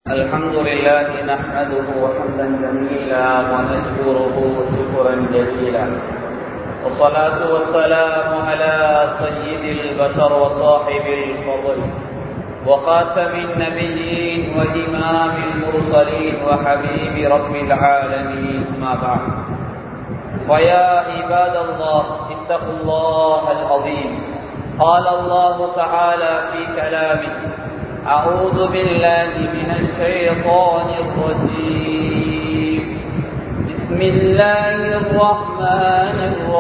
الحمد لله نحمده حمدا جميلا ونشكره شكرا جزيلا والصلاة والسلام على سيد البشر وصاحب الفضل وخاتم النبيين وإمام المرسلين وحبيب رب العالمين ما بعد ويا عباد الله اتقوا الله العظيم قال الله تعالى في كلامه أعوذ بالله من الشيطان الرجيم بسم الله الرحمن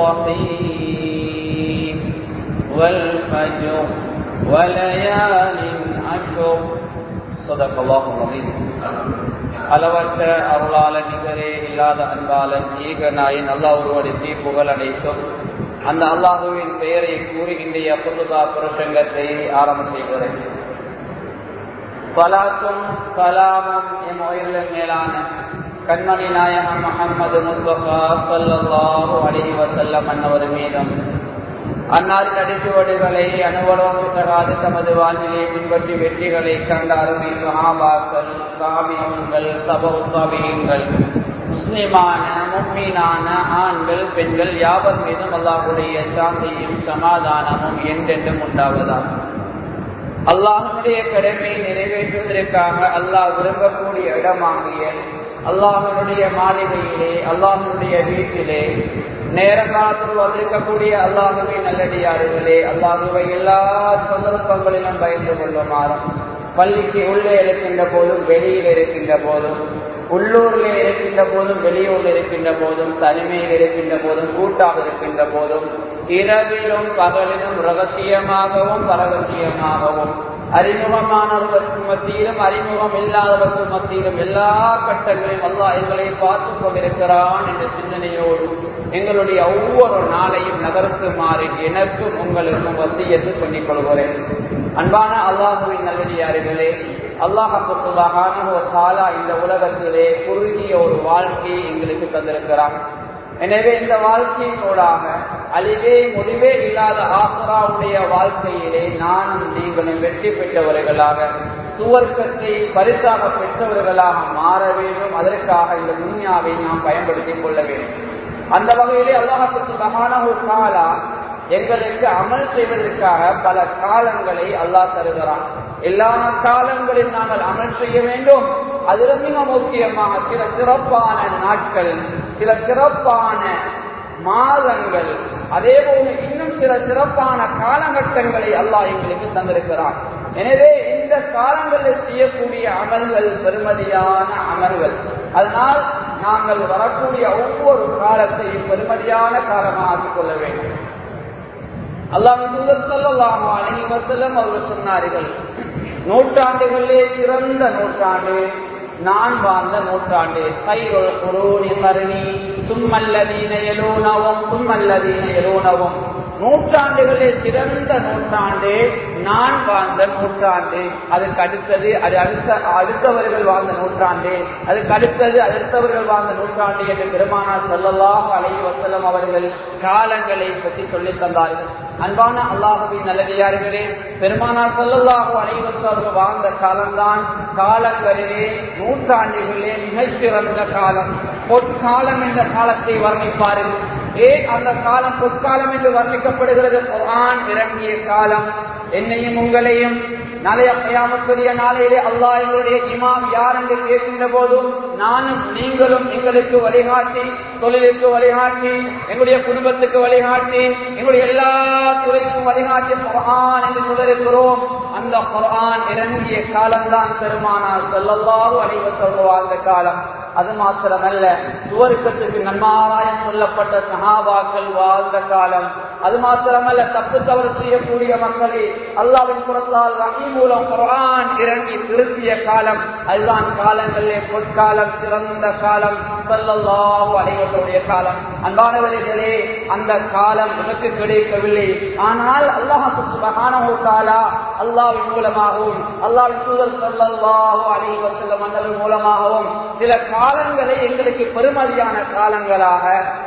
الرحيم والفجر وليال عشر صدق الله العظيم அளவற்ற அருளாளன் நிகரே இல்லாத அன்பாளன் ஏக நாயின் அல்லாஹ் ஒருவருக்கு புகழ் அனைத்தும் அந்த அல்லாஹுவின் பெயரை கூறி இன்றைய புதுதா புருஷங்கத்தை ஆரம்ப செய்கிறேன் சலாத்தும் சலாமும் என் உயிரிலும் மேலான கண்மணி நாயகம் முகமது முஸ்தபா சல்லாஹு அலி வசல்லம் அன்னவர் மீதும் அன்னாரின் அடிச்சுவடுகளை அனுபவம் பிசகாது தமது வாழ்விலே பின்பற்றி வெற்றிகளை கண்ட அருமை சஹாபாக்கள் சாமியங்கள் சபௌசாமியங்கள் முஸ்லிமான மும்மீனான ஆண்கள் பெண்கள் யாவர் மீதும் அல்லாஹுடைய சாந்தியும் சமாதானமும் என்றென்றும் உண்டாவதாகும் அல்லாஹனுடைய கடமையை நிறைவேற்றுவதற்காக அல்லாஹ் விரும்பக்கூடிய இடமாகிய அல்லாஹனுடைய மாளிகையிலே அல்லாஹனுடைய வீட்டிலே நேரங்காலத்தில் வந்திருக்கக்கூடிய அல்லாஹுவை நல்லடியார்களே அல்லாஹுவை எல்லா சந்தர்ப்பங்களிலும் பயந்து கொள்ளுமாறும் பள்ளிக்கு உள்ளே இருக்கின்ற போதும் வெளியில் இருக்கின்ற போதும் உள்ளூர்ல இருக்கின்ற போதும் வெளியூர்ல இருக்கின்ற போதும் தனிமையில் இருக்கின்ற போதும் கூட்டாக இருக்கின்ற போதும் இரவிலும் பகலிலும் ரகசியமாகவும் பரகசியமாகவும் அறிமுகமானவர்களுக்கு மத்தியிலும் அறிமுகம் இல்லாதவர்கள் மத்தியிலும் எல்லா கட்டங்களிலும் அல்லா எங்களை பார்த்து கொண்டிருக்கிறான் என்ற சிந்தனையோடு எங்களுடைய ஒவ்வொரு நாளையும் நகர்த்துமாறு எனக்கும் உங்களுக்கும் வசியத்து பண்ணிக் கொள்கிறேன் அன்பான அல்லாஹுவின் நல்லடியார்களே அல்லாஹாலா இந்த உலகத்திலே குறுகிய ஒரு வாழ்க்கையை எங்களுக்கு தந்திருக்கிறான் எனவே இந்த வாழ்க்கையினூடாக அழிவே முடிவே இல்லாத ஆசராவுடைய வாழ்க்கையிலே நானும் நீங்களும் வெற்றி பெற்றவர்களாக சுவர்க்கத்தை பரிசாக பெற்றவர்களாக மாற வேண்டும் அதற்காக இந்த துன்யாவை நாம் பயன்படுத்திக் கொள்ள வேண்டும் அந்த வகையிலே அல்லாஹத்துக்கு மகான ஒரு காலா எங்களுக்கு அமல் செய்வதற்காக பல காலங்களை அல்லாஹ் தருகிறான் எல்லா காலங்களில் நாங்கள் அமல் செய்ய வேண்டும் அதில் மிக முக்கியமாக சில சிறப்பான நாட்கள் சில சிறப்பான மாதங்கள் அதே போல இன்னும் சில சிறப்பான காலகட்டங்களை அல்லாஹ் எங்களுக்கு தந்திருக்கிறான் எனவே இந்த காலங்களில் செய்யக்கூடிய அமல்கள் பெருமதியான அமல்கள் அதனால் நாங்கள் வரக்கூடிய ஒவ்வொரு காலத்தையும் பெருமதியான காலமாக ஆக்கிக் கொள்ள வேண்டும் அல்லாஹ் அனைவசலம் அவர்கள் சொன்னார்கள் நூற்றாண்டுகளிலே சிறந்த நூற்றாண்டு நான் வாழ்ந்த நூற்றாண்டு கைரொள் குரோனி கருணி சும்மல்லதீன எலோனவும் சும்மல்லதீன எலோனவும் நூற்றாண்டுகளே சிறந்த நூற்றாண்டு நான் வாழ்ந்த நூற்றாண்டு அதுக்கு அடுத்தது அது அடுத்த அடுத்தவர்கள் வாழ்ந்த நூற்றாண்டு அதுக்கு அடுத்தது அடுத்தவர்கள் வாழ்ந்த நூற்றாண்டு என்று பெருமானார் சொல்லலாம் அலை வசலம் அவர்கள் காலங்களை பற்றி சொல்லி தந்தார்கள் அன்பான அல்லாஹுவின் நல்லடியார்களே பெருமானார் சொல்லல்லாஹு அனைவர்கள் வாழ்ந்த காலம்தான் காலங்களிலே நூற்றாண்டுகளிலே மிகச்சிறந்த காலம் பொற்காலம் என்ற காலத்தை வர்ணிப்பார்கள் ஏன் அந்த காலம் பொற்காலம் என்று வர்ணிக்கப்படுகிறது குரான் இறங்கிய காலம் என்னையும் உங்களையும் நாளைய கயாமத்துடைய நாளையிலே அல்லாஹ் எங்களுடைய இமாம் யார் என்று கேட்கின்ற போதும் நானும் நீங்களும் எங்களுக்கு வழிகாட்டி தொழிலுக்கு வழிகாட்டி எங்களுடைய குடும்பத்துக்கு வழிகாட்டி எங்களுடைய எல்லா துறைக்கும் வழிகாட்டி குரான் என்று சொல்லிருக்கிறோம் அந்த குரான் இறங்கிய காலம்தான் பெருமானார் செல்லல்லாறு அனைவர் வாழ்ந்த காலம் அது மாத்திரமல்ல சுவருக்கத்துக்கு நன்மாராயம் சொல்லப்பட்ட சகாபாக்கள் வாழ்ந்த காலம் அது மாத்திரமல்ல தப்பு தவறு செய்யக்கூடிய மக்களை அல்லாவின் புறத்தால் வகை மூலம் குரான் இறங்கி திருப்பிய காலம் அதுதான் காலங்களிலே பொற்காலம் சிறந்த காலம் சொல்லல்லாஹு அனைவருடைய காலம் அன்பானவர்களே அந்த காலம் எனக்கு கிடைக்கவில்லை ஆனால் அல்லாஹு காலா அல்லாவின் மூலமாகவும் அல்லாவின் தூதர் சொல்லல்லாஹு அனைவர் மன்னர்கள் மூலமாகவும் சில காலங்களை எங்களுக்கு பெருமதியான காலங்களாக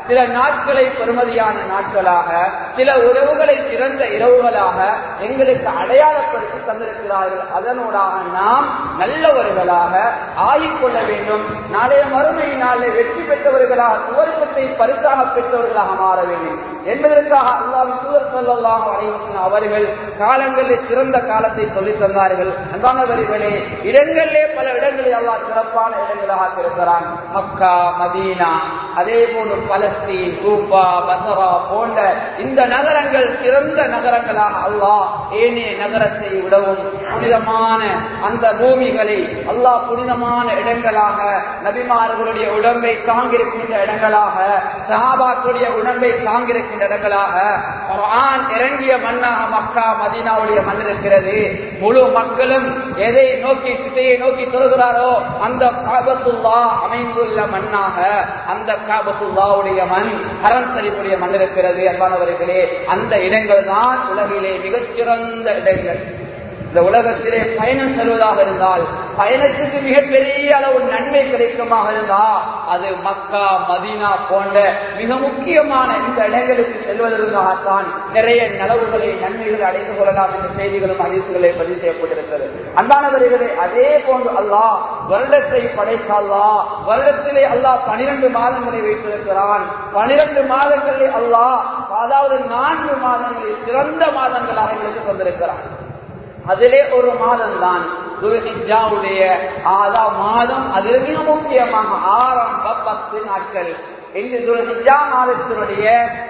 சில நாட்களை பெருமதியான நாட்களாக சில உறவுகளை சிறந்த இரவுகளாக எங்களுக்கு அடையாளப்படுத்தி தந்திருக்கிறார்கள் அதனூடாக நாம் நல்லவர்களாக ஆகிக்கொள்ள வேண்டும் நாளைய மறுமை நாளில் வெற்றி பெற்றவர்களாக சுவர்க்கத்தை பரிசாக பெற்றவர்களாக மாற வேண்டும் என்பதற்காக அல்லாவின் தூதர் சொல்லலாம் அனைவரும் அவர்கள் காலங்களில் சிறந்த காலத்தை சொல்லித் தந்தார்கள் அன்பானவர்களே இடங்களிலே பல இடங்களில் அல்லாஹ் சிறப்பான இடங்களாக இருக்கிறான் மக்கா மதீனா அதே போன்று பலஸ்தீன் கூப்பா பசரா போன்ற இந்த நகரங்கள் சிறந்த நகரங்களாக அல்லாஹ் ஏனைய நகரத்தை விடவும் புனிதமான அந்த பூமிகளை அல்லாஹ் புனிதமான இடங்களாக நபிமார்களுடைய உடம்பை தாங்கியிருக்கின்ற இடங்களாக சஹாபாக்களுடைய உடம்பை தாங்கியிருக்கின்ற இடங்களாக குர்ஆன் இறங்கிய மண்ணாக மக்கா மதீனாவுடைய மண் இருக்கிறது முழு மக்களும் எதை நோக்கி திசையை நோக்கி தொழுகிறாரோ அந்த காபத்துல்லா அமைந்துள்ள மண்ணாக அந்த காபத்துல்லாவுடைய மண் ஹரம் ஷரீஃபுடைய மண் இருக்கிறது அன்பானவர்களே அந்த இடங்கள் தான் உலகிலே மிகச்சிறந்த இடங்கள் இந்த உலகத்திலே பயணம் செல்வதாக இருந்தால் பயணத்துக்கு மிகப்பெரிய அளவு நன்மை கிடைக்குமாக இருந்தால் அது மக்கா மதீனா போன்ற மிக முக்கியமான இந்த இடங்களுக்கு செல்வதற்காகத்தான் நிறைய நலவுகளை நன்மைகளை அடைந்து கொள்ளலாம் என்ற செய்திகளும் அறிவிப்புகளை பதிவு செய்யப்பட்டிருக்கிறது அன்பானவர்களே அதே போன்று அல்லாஹ் வருடத்தை படைத்த அல்லாஹ் வருடத்திலே அல்லாஹ் பனிரெண்டு மாதங்களை வைத்திருக்கிறான் பனிரெண்டு மாதங்களிலே அல்லாஹ் அதாவது நான்கு மாதங்களில் சிறந்த மாதங்களாக எங்களுக்கு தந்திருக்கிறான் அதிலே ஒரு மாதம் தான் துல்ஹிஜாவுடைய ஆதா மாதம் அதில் மிக முக்கியமாக ஆரம்ப பத்து நாட்கள் இந்த துல்ஹிஜா மாதத்தினுடைய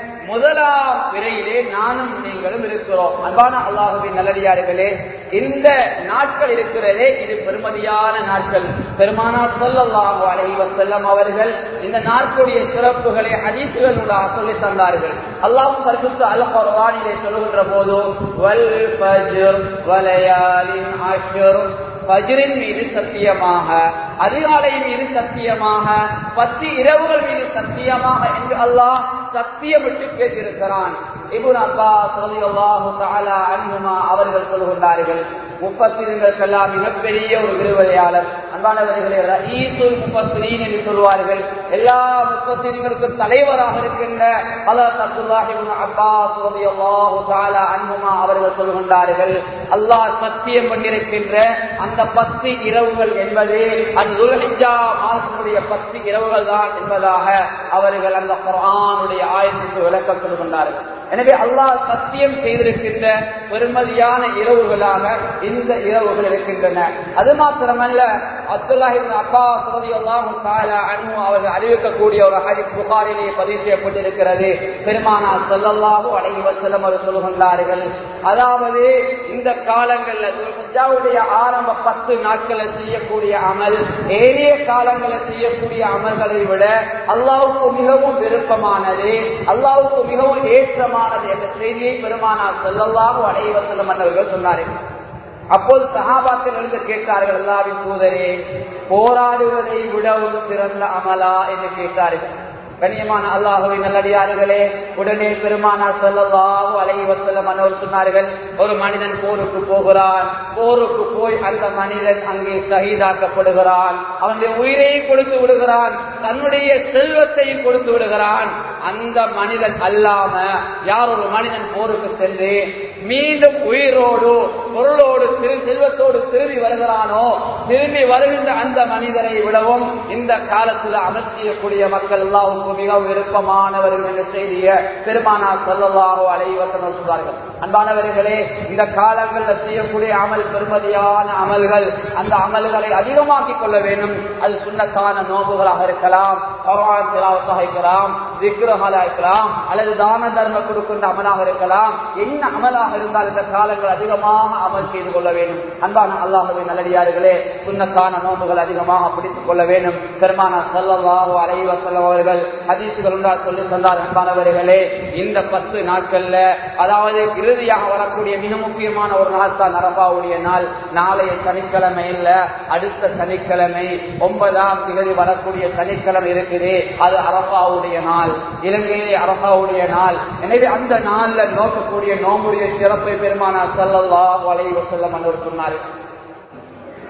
முதலாம் விரையிலே நானும் நீங்களும் இருக்கிறோம் அன்பான அல்லாஹுவின் நல்லடியார்களே இந்த நாட்கள் இருக்கிறதே இது பெருமதியான நாட்கள் பெருமானா சொல்லல்லாஹு அலைஹி வஸல்லம் அவர்கள் இந்த நாட்களுடைய சிறப்புகளை ஹதீசுகளூடாக சொல்லி தந்தார்கள் அல்லாஹ் பரிசுத்த அல் குர்ஆனிலே சொல்லுகின்ற போது வல் ஃபஜ்ர் வலயாலின் அஷ்ர் பஜ்ரின் மீது சத்தியமாக அதிகாலை மீது சத்தியமாக பத்து இரவுகள் மீது சத்தியமாக என்று அல்லாஹ் சத்தியமிட்டு பேசியிருக்கிறான் இபுன் அப்பாஸ் ரலியல்லாஹு தஆலா அன்ஹுமா அவர்கள் சொல்லுகின்றார்கள் முப்பத்திரிகளுக்கெல்லாம் மிகப்பெரிய ஒரு விருவதையாளர் அன்பானவர்களே ரஈசுல் முப்பத்திரீன் என்று சொல்வார்கள் எல்லா முப்பத்திரிகளுக்கும் தலைவராக இருக்கின்ற ஹலரத் அப்துல்லாஹ் இப்னு அப்பாஸ் ரலியல்லாஹு தஆலா அன்ஹுமா அவர்கள் சொல்லுகின்றார்கள் அல்லாஹ் சத்தியம் பண்ணியிருக்கின்ற அந்த பத்து இரவுகள் என்பது அந்த துல்ஹிஜ்ஜா மாதத்தினுடைய பத்து இரவுகள் தான் என்பதாக அவர்கள் அந்த குர்ஆனுடைய ஆயத்துக்கு விளக்கம் சொல்லுகின்றார்கள் எனவே அல்லாஹ் சத்தியம் செய்திருக்கின்ற பெருமதியான இரவுகளாக இந்த இரவுகள் இருக்கின்றன அது மாத்திரமல்ல அப்துல்லாஹின் அப்பா சுரதியெல்லாம் அனு அவர்கள் அறிவிக்கக்கூடிய ஒரு ஹரிப் புகாரிலே பதிவு செய்யப்பட்டிருக்கிறது பெருமானா சொல்லல்லாஹு அலைஹி வஸல்லம் அவர் சொல்லுகின்றார்கள் அதாவது இந்த காலங்களில் துல்ஹிஜ்ஜாவுடைய ஆரம்ப பத்து நாட்களில் செய்யக்கூடிய அமல் ஏனைய காலங்களில் செய்யக்கூடிய அமல்களை விட அல்லாவுக்கு மிகவும் விருப்பமானது அல்லாவுக்கு மிகவும் ஏற்றமானது என்ற செய்தியை பெருமானார் செல்லல்லாஹு அலைவசல்லம் அவர்கள் சொன்னார்கள் அப்போது சகாபாக்கள் இருந்து கேட்டார்கள் அல்லாவின் தூதரே போராடுவதை விடவும் சிறந்த அமலா என்று கேட்டார்கள் கண்ணியமான அல்லாஹுவை நல்லடியார்களே உடனே பெருமானா செல்லவாஹு அலைவசல்லம் அன்னவர் சொன்னார்கள் ஒரு மனிதன் போருக்கு போகிறான் போருக்கு போய் அந்த மனிதன் அங்கே சகிதாக்கப்படுகிறான் அவனுடைய உயிரையை கொடுத்து விடுகிறான் தன்னுடைய செல்வத்தையும் கொடுத்து விடுகிறான் அந்த மனிதன் அல்லாம யார் ஒரு மனிதன் போருக்கு சென்று மீண்டும் உயிரோடு பொருளோடு திரு செல்வத்தோடு திரும்பி வருகிறானோ திரும்பி வருகின்ற அந்த மனிதரை விடவும் இந்த காலத்தில் அமல் செய்யக்கூடிய மக்கள் அல்லாவுக்கு மிகவும் விருப்பமானவர்கள் என்ற செய்திய பெருமானா சொல்லவாகோ அலைவசனம் சொல்வார்கள் அன்பானவர்களே இந்த காலங்களில் செய்யக்கூடிய அமல் பெருமதியான அமல்கள் அந்த அமல்களை அதிகமாக்கிக் கொள்ள வேண்டும் அது சுண்ணத்தான நோம்புகளாக இருக்கலாம் பகவான் திலாவத்தாக இருக்கலாம் விக்கிரகளாக இருக்கலாம் அல்லது தான தர்ம கொடுக்கின்ற அமலாக இருக்கலாம் என்ன அமலாக இருந்தால் இந்த காலங்கள் அதிகமாக அமல் செய்து கொள்ள வேண்டும் அன்பான அல்லாஹுவின் நல்லடியார்களே சுண்ணத்தான நோம்புகள் அதிகமாக பிடித்துக் கொள்ள வேண்டும் பெருமான செல்லவாகோ அலைவசல்லம் அவர்கள் ஹதீசுகள் உண்டா சொல்லி சொன்னார் அன்பானவர்களே இந்த பத்து நாட்கள்ல அதாவது இறுதியாக வரக்கூடிய மிக முக்கியமான ஒரு நாள் தான் அரபாவுடைய நாள் நாளைய சனிக்கிழமை இல்ல அடுத்த சனிக்கிழமை ஒன்பதாம் திகதி வரக்கூடிய சனிக்கிழமை இருக்குது அது அரபாவுடைய நாள் இலங்கையிலே அரபாவுடைய நாள் எனவே அந்த நாள்ல நோக்கக்கூடிய நோம்புடைய சிறப்பை பெருமானார் செல்லல்லா வளைவு செல்லம் என்று சொன்னார்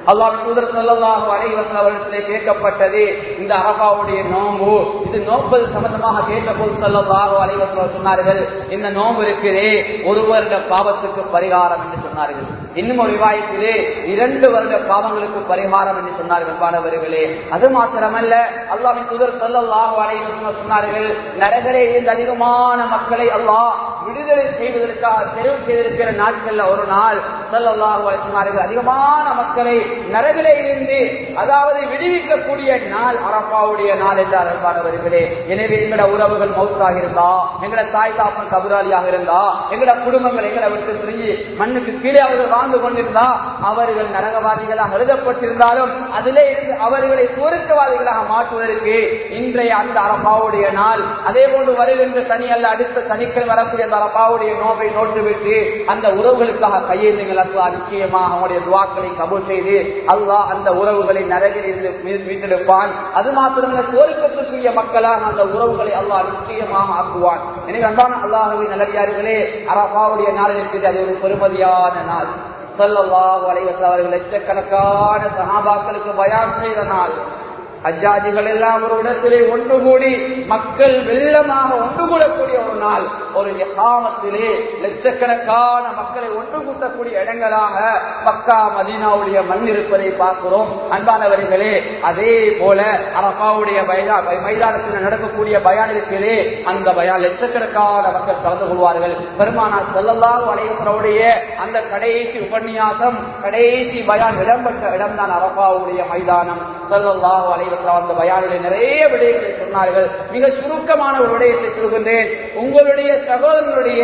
அல்லாஹ் தூதர் ஸல்லல்லாஹு அலைஹி வஸல்லம் அவர்களிடத்திலே கேட்கப்பட்டது இந்த அரபாவுடைய நோன்பு இது நோன்பது சம்பந்தமாக கேட்டபோது ஸல்லல்லாஹு அலைஹி வஸல்லம் சொன்னார்கள் இந்த நோன்பு இருக்குதே ஒரு வருட பாவத்துக்கு பரிகாரம் என்று சொன்னார்கள் இன்னும் ஒரு விவாயத்திலே இரண்டு வருட பாவங்களுக்கு பரிகாரம் என்று சொன்னார்கள் மாணவர்களே அது மாத்திரமல்ல அல்லாஹின் தூதர் ஸல்லல்லாஹு அலைஹி வஸல்லம் சொன்னார்கள் நரகரே இருந்து அதிகமான மக்களை அல்லாஹ் விடுதலை செய்வதற்காக தெரிவு செய்திருக்கிற நாட்கள்ல ஒரு நாள் ஸல்லல்லாஹு அலைஹி சொன்னார்கள் அதிகமான மக்களை நரகிலே இருந்து அதாவது விடுவிக்கக்கூடிய நாள் அரபாவுடைய நாள் என்றார் அன்பானவர்களே எனவே எங்கட உறவுகள் மௌத்தாக இருந்தா எங்கட தாய் தாப்பன் கபுராளியாக இருந்தா எங்கட குடும்பங்கள் எங்களை விட்டு பிரிஞ்சு மண்ணுக்கு கீழே அவர்கள் வாழ்ந்து கொண்டிருந்தா அவர்கள் நரகவாதிகளாக எழுதப்பட்டிருந்தாலும் அதிலே இருந்து அவர்களை சுவருக்கவாதிகளாக மாற்றுவதற்கு இன்றைய அந்த அரபாவுடைய நாள் அதே போன்று வருகின்ற சனி அல்ல அடுத்த சனிக்கிழமை வரக்கூடிய அந்த அரபாவுடைய நோவை நோட்டுவிட்டு அந்த உறவுகளுக்காக கையெழுந்துங்கள் அல்லா நிச்சயமாக அவனுடைய துவாக்களை கபூல் செய்து அல்லாஹ் அந்த உறவுகளை நரகில் இருந்து மீ- மீட்டெடுப்பான் அது மாத்திரமல்ல கோரிக்கத்திற்குரிய மக்களாக அந்த உறவுகளை அல்லாஹ் நிச்சயமாக ஆக்குவான் எனவே அன்பான அல்லாஹுவின் நல்லடியார்களே அரபாவுடைய நாள் இருக்குது அது ஒரு பெருமதியான நாள் ஸல்லல்லாஹு அலைஹி வஸல்லம் அவர்கள் லட்சக்கணக்கான சஹாபாக்களுக்கு பயான் செய்த நாள் அஜாதிகள் எல்லாம் ஒரு இடத்திலே ஒன்று கூடி மக்கள் வெள்ளமாக ஒன்று கூடக்கூடிய ஒரு நாள் ஒரு எகாமத்திலே லட்சக்கணக்கான மக்களை ஒன்று கூட்டக்கூடிய இடங்களாக மக்கா மதீனாவுடைய மண் இருப்பதை பார்க்கிறோம் அன்பானவர்களே அதே போல அரபாவுடைய பைதா மைதானத்தில் நடக்கக்கூடிய பயானிற்கிலே அந்த பயான் லட்சக்கணக்கான மக்கள் கலந்து கொள்வார்கள் பெருமானா செல்லல்லாஹு அலைவசருடைய அந்த கடைசி உபன்யாசம் கடைசி பயான் இடம்பெற்ற இடம்தான் அரபாவுடைய மைதானம் செல்லல்லாஹு அலைவசரம் அந்த பயானிலே நிறைய விடயங்களை சொன்னார்கள் மிக சுருக்கமான ஒரு விடயத்தை சொல்கின்றேன் உங்களுடைய சகோதரனுடைய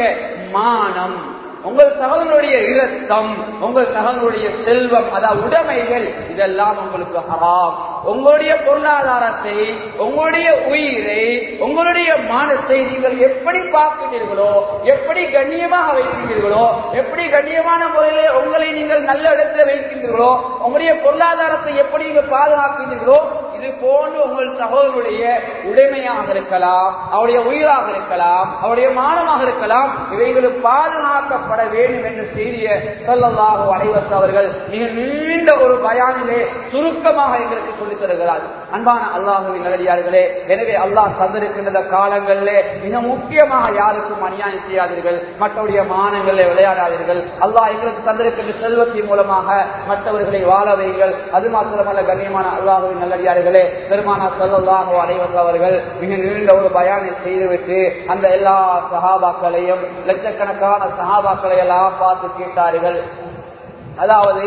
மானம் உங்கள் சகோதரனுடைய இரத்தம் உங்கள் சகோதரனுடைய செல்வம் அதாவது உடைமைகள் இதெல்லாம் உங்களுக்கு ஹராம் உங்களுடைய பொருளாதாரத்தை உங்களுடைய உயிரை உங்களுடைய மானத்தை நீங்கள் எப்படி பார்க்கிறீர்களோ எப்படி கண்ணியமாக வைக்கின்றீர்களோ எப்படி கண்ணியமான முறையிலே உங்களை நீங்கள் நல்ல இடத்துல வைக்கின்றீர்களோ உங்களுடைய பொருளாதாரத்தை எப்படி நீங்கள் பாதுகாக்கின்றீர்களோ இது போன்று உங்கள் சகோதரனுடைய உடைமையாக இருக்கலாம் அவருடைய உயிராக இருக்கலாம் அவருடைய மானமாக இருக்கலாம் இவைகளும் பாதுகாக்கப்பட வேண்டும் என்று செய்திய சொல்லலாக அனைவரும் அவர்கள் மிக நீண்ட ஒரு பயானிலே சுருக்கமாக எங்களுக்கு சொல்லித் தருகிறார் அன்பான அல்லாஹுவின் நல்லடியார்களே எனவே அல்லாஹ் தந்திருக்கின்ற காலங்களிலே மிக முக்கியமாக யாருக்கும் அநியாயம் செய்யாதீர்கள் மற்றவருடைய மானங்களில் விளையாடாதீர்கள் அல்லாஹ் எங்களுக்கு தந்திருக்கின்ற செல்வத்தின் மூலமாக மற்றவர்களை வாழ வைங்கள் அது மாத்திரமல்ல கண்ணியமான அல்லாஹுவின் நல்லடியார்களே பெருமானா சொல்லல்லாஹோ அனைவரும் அவர்கள் மிக நீண்ட ஒரு பயானை செய்துவிட்டு அந்த எல்லா சஹாபாக்களையும் லட்சக்கணக்கான சஹாபாக்களை எல்லாம் பார்த்து கேட்டார்கள் அதாவது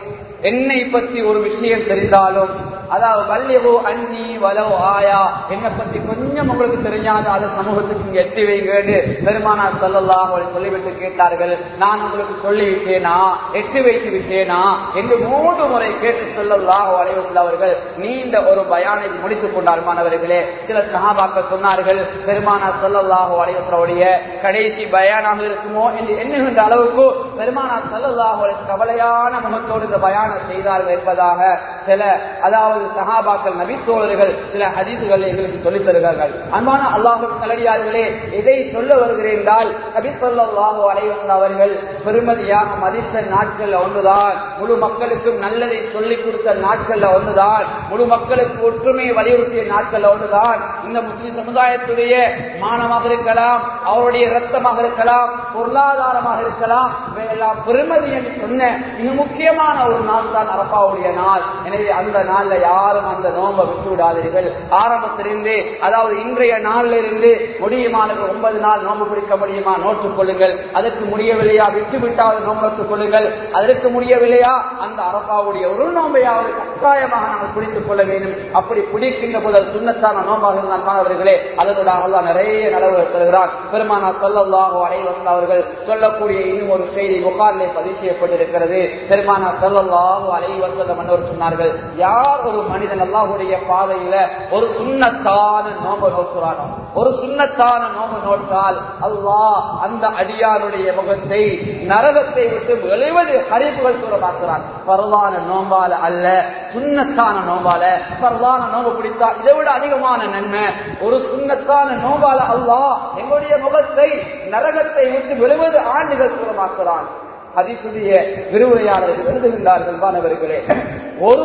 என்னை பற்றி ஒரு விஷயம் தெரிந்தாலும் அதாவது வல்லியவோ அன்னி வலோ ஆயா என்னை பற்றி கொஞ்சம் உங்களுக்கு தெரியாத அதை சமூகத்துக்கு இங்க எட்டி வைங்கன்னு பெருமானார் சொல்லலாம் சொல்லிவிட்டு கேட்டார்கள் நான் உங்களுக்கு சொல்லிவிட்டேனா எட்டி வைத்து விட்டேனா என்று மூன்று முறை கேட்டு சொல்லலாம் அலைவத்தில் அவர்கள் நீண்ட ஒரு பயானை முடித்துக் கொண்டார் மாணவர்களே சில சகாபாக்கள் சொன்னார்கள் பெருமானார் சொல்லல்லாஹோ அலைவத்தருடைய கடைசி பயானாக இருக்குமோ என்று எண்ணுகின்ற அளவுக்கு பெருமானார் சொல்லல்லாஹோ கவலையான முகத்தோடு இந்த பயான செய்தார்கள் என்பதாக சில அதாவது சஹாபாக்கள் நபித்தோழர்கள் சில ஹதீசுகள் எங்களுக்கு சொல்லித் தருகிறார்கள் அன்பான அல்லாஹு நல்லடியார்களே இதை சொல்ல வருகிறேன் என்றால் நபி சொல்லாஹு அலைவந்த அவர்கள் பெருமதியாக மதித்த நாட்கள் ஒன்றுதான் முழு மக்களுக்கும் நல்லதை சொல்லிக் கொடுத்த நாட்கள் ஒன்றுதான் முழு மக்களுக்கு ஒற்றுமையை வலியுறுத்திய நாட்கள் ஒன்றுதான் இந்த முஸ்லிம் சமுதாயத்துடைய மானமாக இருக்கலாம் அவருடைய ரத்தமாக இருக்கலாம் பொருளாதாரமாக இருக்கலாம் இவையெல்லாம் பெருமதி என்று சொன்ன மிக முக்கியமான ஒரு நாள் தான் அரப்பாவுடைய நாள் எனவே அந்த நாள்ல யாரும் அந்த நோன்பை விட்டு விடாதீர்கள் ஆரம்பத்திலிருந்து அதாவது இன்றைய நாள்ல இருந்து முடியுமானது ஒன்பது நாள் நோன்பு பிடிக்க முடியுமா நோட்டுக் கொள்ளுங்கள் அதற்கு முடியவில்லையா விட்டு விட்டாவது நோன்புக் கொள்ளுங்கள் அதற்கு முடியவில்லையா அந்த அரப்பாவுடைய ஒரு நோன்பையாவது கட்டாயமாக நாங்கள் பிடித்துக் கொள்ள வேண்டும் அப்படி பிடிக்கின்ற போது அது சுண்ணத்தான நோம்பாக இருந்தால் மாணவர்களே அதனோட அல்லா நிறைய நடவு தருகிறான் பெருமானா சொல்லல்லாஹோ அனைவரும் அவர்கள் சொல்லக்கூடிய இன்னும் ஒரு செய்தி புகாரிலே பதிவு செய்யப்பட்டிருக்கிறது பெருமானா சொல்லல்லாஹோ அனைவசல்லம் என்று சொன்னார்கள் யார் ஒரு மனிதன் அல்லாஹுடைய பாதையில ஒரு சுண்ணத்தான நோம்பு நோக்குறானோ ஒரு சுண்ணத்தான நோம்பு நோட்டால் அல்லாஹ் அந்த அடியாருடைய முகத்தை நரகத்தை விட்டு எழுபது அறிவுகள் தூரமாக்குறான் பரவான நோம்பால அல்ல சுண்ணத்தான நோம்பால பரவான நோம்பு பிடித்தால் இதை விட அதிகமான நன்மை ஒரு சுண்ணத்தான நோம்பால அல்லாஹ் எங்களுடைய முகத்தை நரகத்தை விட்டு எழுபது ஆண்டுகள் தூரமாக்குறான் அதிசுடைய விரிவுரையாளர்கள் எழுதுகின்றார்கள் மாணவர்களே ஒரு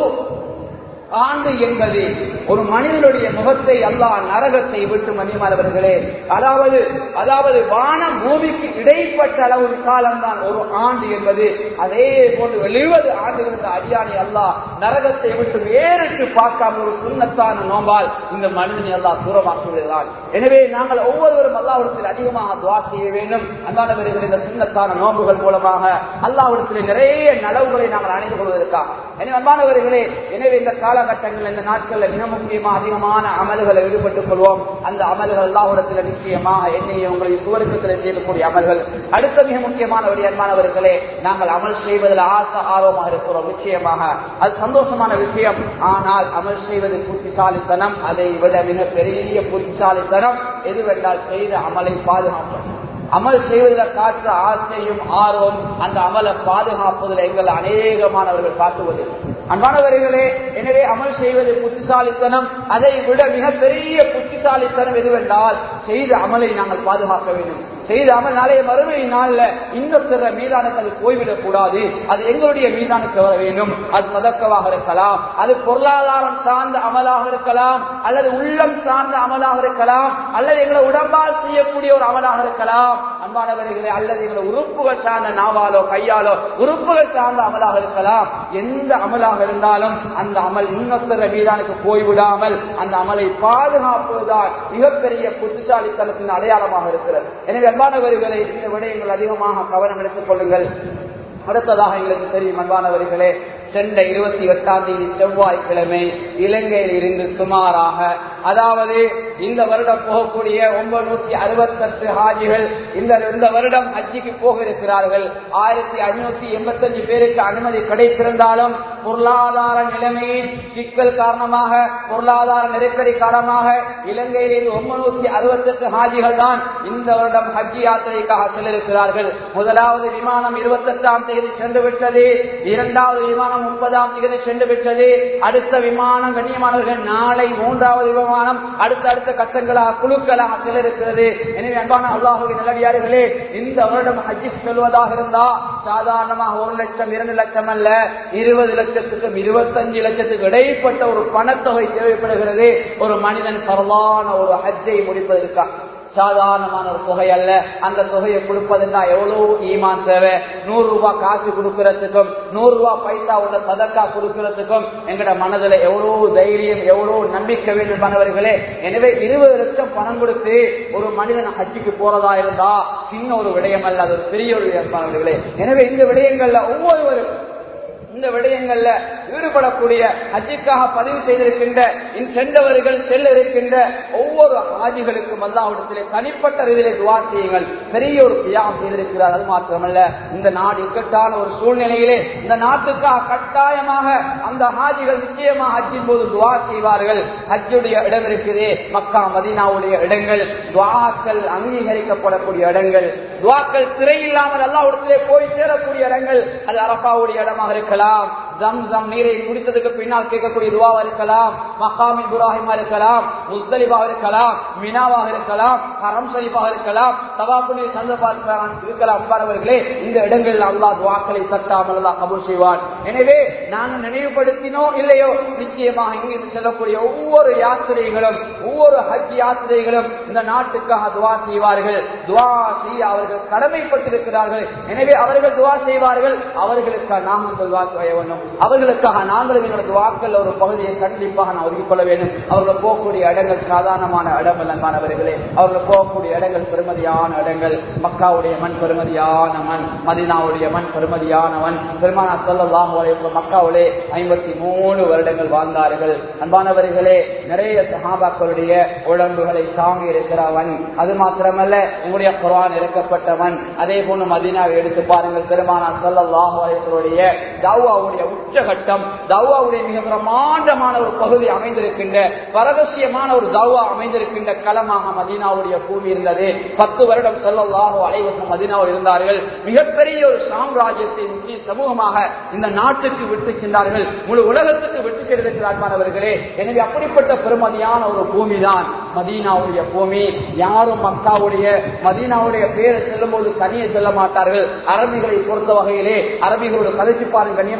ஆண்டு என்பது ஒரு மனிதனுடைய முகத்தை அல்லாஹ் நரகத்தை விட்டு மன்னிமானவர்களே அதாவது அதாவது வானம் பூமிக்கு இடைப்பட்ட அளவு காலம்தான் ஒரு ஆண்டு என்பது அதே போன்று எழுபது ஆண்டுகள் இருந்த அடியானை அல்லாஹ் நரகத்தை விட்டு வேறிட்டு பார்க்காம ஒரு சுண்ணத்தான நோம்பால் இந்த மனிதனை அல்லாஹ் தூரமாக்கி விடுகிறான் எனவே நாங்கள் ஒவ்வொருவரும் அல்லாவிடத்தில் அதிகமாக துவா செய்ய வேண்டும் அன்பானவர்கள் இந்த சுண்ணத்தான நோன்புகள் மூலமாக அல்லாவிடத்தில் நிறைய நலவுகளை நாங்கள் அணிந்து கொள்வதற்காக எனவே அன்பானவர்களே எனவே இந்த காலகட்டங்கள் இந்த நாட்களில் மிக முக்கியமாக அதிகமான அமல்களை ஈடுபட்டுக் கொள்வோம் அந்த அமல்கள் அல்லாஹிடத்தில் நிச்சயமாக என்னையை உங்களை சுவருக்கத்தில் செய்யக்கூடிய அமல்கள் அடுத்த மிக முக்கியமான ஒரு அன்பானவர்களே நாங்கள் அமல் செய்வதில் ஆசை ஆர்வமாக இருக்கிறோம் நிச்சயமாக அது சந்தோஷமான விஷயம் ஆனால் அமல் செய்வது புத்திசாலித்தனம் அதை விட மிக பெரிய புத்திசாலித்தனம் எதுவென்றால் செய்த அமலை பாதுகாப்பது அமல் செய்வதில் காற்று ஆசையும் ஆர்வம் அந்த அமலை பாதுகாப்பதில் எங்கள் அநேகமானவர்கள் காட்டுவது அன்பானவர்களே எனவே அமல் செய்வது புத்திசாலித்தனம் அதை விட மிகப்பெரிய புத்திசாலித்தனம் எதுவென்றால் செய்த அமலை நாங்கள் பாதுகாக்க வேண்டும் செய்த அமல் நாளைய மறுமை நாள்ல இன்னொருத்தர மீதானுக்கு அது போய்விடக் கூடாது அது எங்களுடைய மீதானுக்கு வர வேண்டும் அது மதக்கவாக இருக்கலாம் அது பொருளாதாரம் சார்ந்த அமலாக இருக்கலாம் அல்லது உள்ளம் சார்ந்த அமலாக இருக்கலாம் அல்லது எங்களை உடம்பால் செய்யக்கூடிய ஒரு அமலாக இருக்கலாம் அன்பானவர்களே அல்லது எங்களை உறுப்புகள் சார்ந்த நாவாலோ கையாலோ உறுப்புகள் சார்ந்த அமலாக இருக்கலாம் எந்த அமலாக இருந்தாலும் அந்த அமல் இன்னொருத்தர மீதானுக்கு போய்விடாமல் அந்த அமலை பாதுகாப்பதுதான் மிகப்பெரிய புத்திசாலித்தனத்தின் அடையாளமாக இருக்கிறது எனவே அன்பானவர்களை இந்த விடயங்கள் அதிகமாக கவனம் எடுத்துக் கொள்ளுங்கள் அடுத்ததாக எங்களுக்கு தெரியும் அன்பானவர்களே சென்ற இருபத்தி எட்டாம் தேதி செவ்வாய்க்கிழமை இலங்கையில் இருந்து சுமாராக அதாவது இந்த வருடம் போகக்கூடிய ஒன்பது அறுபத்தெட்டு ஹாஜிகள் இந்த இந்த வருடம் ஹஜ்ஜிக்கு போக இருக்கிறார்கள் ஆயிரத்தி ஐநூத்தி எண்பத்தஞ்சு பேருக்கு அனுமதி கிடைத்திருந்தாலும் பொருளாதார நிலைமையின் சிக்கல் காரணமாக பொருளாதார நெருக்கடி காரணமாக இலங்கையிலிருந்து ஒன்பது அறுபத்தெட்டு ஹாஜிகள் தான் இந்த வருடம் ஹஜ்ஜி யாத்திரைக்காக செல்லிருக்கிறார்கள் முதலாவது விமானம் இருபத்தெட்டாம் தேதி சென்று விட்டது இரண்டாவது விமானம் முப்பதாம் தேதி சென்று விட்டது அடுத்த விமானம் கண்ணியமானவர்கள் நாளை மூன்றாவது விமானம் அடுத்த அடுத்த கட்டங்களாக குழுக்களாக செல்லிருக்கிறது எனவே அன்பான அல்லாஹுவின் நல்லடியார்களே இந்த வருடம் ஹஜ்ஜி செல்வதாக இருந்தா சாதாரணமாக ஒரு லட்சம் இரண்டு லட்சம் அல்ல இருபது லட்சத்துக்கும் இருபத்தஞ்சு லட்சத்துக்கு இடைப்பட்ட ஒரு பணத்தொகை தேவைப்படுகிறது ஒரு மனிதன் பரவான ஒரு ஹஜ்ஜை முடிப்பதற்காக சாதாரணமான ஒரு தொகை அல்ல அந்த தொகையை கொடுப்பதுன்னா எவ்வளவு ஈமான் தேவை நூறு ரூபாய் காசு கொடுக்கறதுக்கும் நூறு ரூபாய் பைசா உள்ள சதக்கா கொடுக்கறதுக்கும் எங்கட மனதுல எவ்வளவு தைரியம் எவ்வளவு நம்பிக்கை வேண்டும் மாணவர்களே எனவே இருபது லட்சம் பணம் கொடுத்து ஒரு மனிதன் ஹஜ்ஜிக்கு போறதா இருந்தா சின்ன ஒரு விடயம் அல்ல அது ஒரு பெரிய ஒரு விடயம் மாணவர்களே எனவே இந்த விடயங்கள்ல ஒவ்வொருவரும் இந்த விடயங்கள்ல ஈடுபடக்கூடிய ஹஜ்ஜிக்காக பதிவு செய்திருக்கின்ற சென்றவர்கள் செல்ல இருக்கின்ற ஒவ்வொரு ஹாஜிகளுக்கும் அல்லாவிடத்திலே தனிப்பட்ட ரீதியிலே துவா செய்யுங்கள் பெரிய ஒரு தியாகம் செய்திருக்கிறார் அது மாத்திரமல்ல இந்த நாடு இக்கட்டான ஒரு சூழ்நிலையிலே இந்த நாட்டுக்காக கட்டாயமாக அந்த ஹாஜிகள் நிச்சயமாக ஹஜ்ஜின் போது துவா செய்வார்கள் ஹஜ்ஜுடைய இடம் இருக்குது மக்கா மதீனாவுடைய இடங்கள் துவாக்கள் அங்கீகரிக்கப்படக்கூடிய இடங்கள் துவாக்கள் திரையில்லாமல் அல்லாவிடத்திலே போய் சேரக்கூடிய இடங்கள் அது அரபாவுடைய இடமாக இருக்கலாம் இருக்கலாம் ஜம் ஜம் நீரை குடித்ததுக்கு பின்னால் கேட்கக்கூடிய துவாவா இருக்கலாம் மகாம் இப்ராஹிமா இருக்கலாம் முஸ்தலிபாக இருக்கலாம் மினாவாக இருக்கலாம் ஹரம் ஷரீஃபாக இருக்கலாம் தவாப்புனி சந்தர்ப்பாக இருக்கலாம் அன்பானவர்களே இந்த இடங்களில் அல்லாஹ் துவாக்களை தட்டாமல் அல்லாஹ் கபூல் செய்வான் எனவே நாங்கள் நினைவுபடுத்தினோ இல்லையோ நிச்சயமாக இங்கிருந்து செல்லக்கூடிய ஒவ்வொரு யாத்திரைகளும் ஒவ்வொரு ஹஜ் யாத்திரைகளும் இந்த நாட்டுக்காக துவா செய்வார்கள் துவா செய்ய அவர்கள் கடமைப்பட்டிருக்கிறார்கள் எனவே அவர்கள் துவா செய்வார்கள் அவர்களுக்காக நாமும் துவா செய்ய வேண்டும் அவர்களுக்காக நாங்களும் எங்களது வாக்கள் ஒரு பகுதியை கண்டிப்பாக நான் ஒதுக்கிக் கொள்ள வேண்டும் அவர்கள் போகக்கூடிய இடங்கள் சாதாரணமான இடம் அல்லமானவர்களே அவர்கள் போகக்கூடிய இடங்கள் பெருமதியான இடங்கள் மக்காவுடைய மண் பெருமதியான மண் மதினாவுடைய மண் பெருமதியான மண் பெருமானா சொல்லலாம் மக்காவிலே ஐம்பத்தி மூணு வருடங்கள் வாழ்ந்தார்கள் அன்பானவர்களே நிறைய சஹாபாக்களுடைய உடம்புகளை தாங்கி இருக்கிறவன் அது மாத்திரமல்ல உங்களுடைய குரான் இறக்கப்பட்டவன் அதே போன்று மதினாவை எடுத்து பாருங்கள் பெருமானா சொல்லலாம் அவர்களுடைய தாவாவுடைய உச்சகட்டம் தாவாவுடைய மிக பிரமாண்டமான ஒரு பகுதி அமைந்திருக்கின்ற பரகசியமான ஒரு தாவா அமைந்திருக்கின்ற களமாக மதீனாவுடைய பூமி இருந்தது பத்து வருடம் செல்லல்லாஹோ அலைவசம் மதீனாவில் இருந்தார்கள் மிகப்பெரிய ஒரு சாம்ராஜ்யத்தை முக்கிய சமூகமாக இந்த நாட்டுக்கு விட்டு சென்றார்கள் முழு உலகத்துக்கு விட்டு சென்றிருக்கிறார்களே எனவே அப்படிப்பட்ட பெருமதியான ஒரு பூமி தான் மதீனாவுடைய பூமி யாரும் மக்காவுடைய மதீனாவுடைய பேரை செல்லும் போது தனியே செல்ல மாட்டார்கள் அரபிகளை பொறுத்த வகையிலே அரபிகளோடு கதைச்சு பாருங்க கண்ணியமானவர்களே